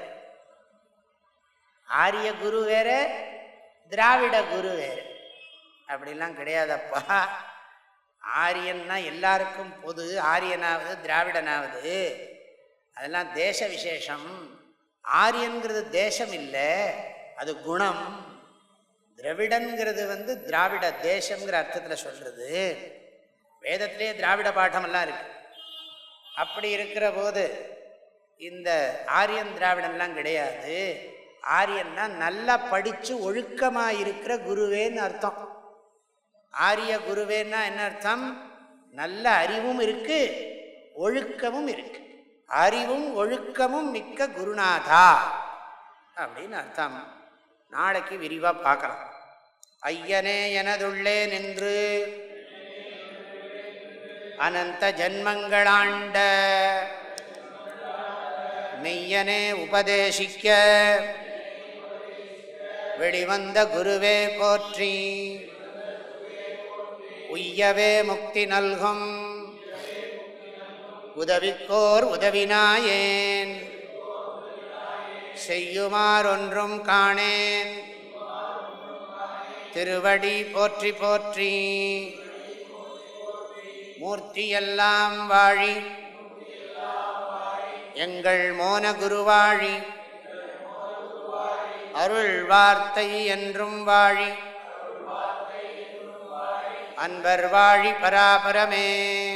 Speaker 2: ஆரிய குரு வேற திராவிட குரு வேறு அப்படிலாம் கிடையாதப்பா ஆரியன்னா எல்லாருக்கும் பொது ஆரியனாவது திராவிடனாவது அதெல்லாம் தேச விசேஷம் ஆரியன்கிறது தேசம் இல்லை அது குணம் திராவிடன்கிறது வந்து திராவிட தேசங்கிற அர்த்தத்தில் சொல்கிறது வேதத்திலே திராவிட பாட்டமெல்லாம் இருக்கு அப்படி இருக்கிற போது இந்த ஆரியன் திராவிடன்லாம் கிடையாது ஆரியன்னா நல்லா படித்து ஒழுக்கமாக இருக்கிற குருவேன்னு அர்த்தம் ஆரிய குருவேன்னா என்ன அர்த்தம் நல்ல அறிவும் இருக்கு ஒழுக்கமும் இருக்கு அறிவும் ஒழுக்கமும் மிக்க குருநாதா அப்படின்னு அர்த்தம் நாளைக்கு விரிவாக பார்க்கலாம் ஐயனே எனதுள்ளே நின்று அனந்த ஜன்மங்களாண்ட மெய்யனே உபதேசிக்க வெளிவந்த குருவே போற்றி உய்யவே முக்தி நல்கும் உதவிக்கோர் உதவினாயேன் செய்யுமாறொன்றும் காணேன் திருவடி போற்றி போற்றி மூர்த்தியெல்லாம் வாழி எங்கள் மோன குருவாழி அருள் வார்த்தை என்றும் வாழி அன்பர் வாழி பராபரமே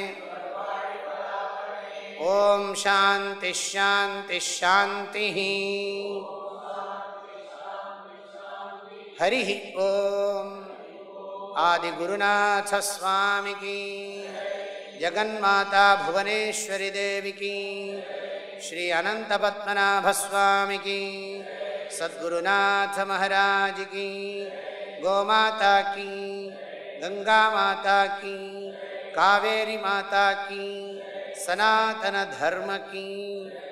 Speaker 2: ஓம் சாந்தி ஷாந்தி ஷாந்தி ஹரி ஓம் आदिगुरुनाथस्वामिकी जगन्माता भुवनेश्वरी देवी की श्री अनन्तपद्मनाभस्वामी की सद्गुरुनाथ महाराज की गोमाता की गंगा माता की कावेरी माता की सनातन धर्म की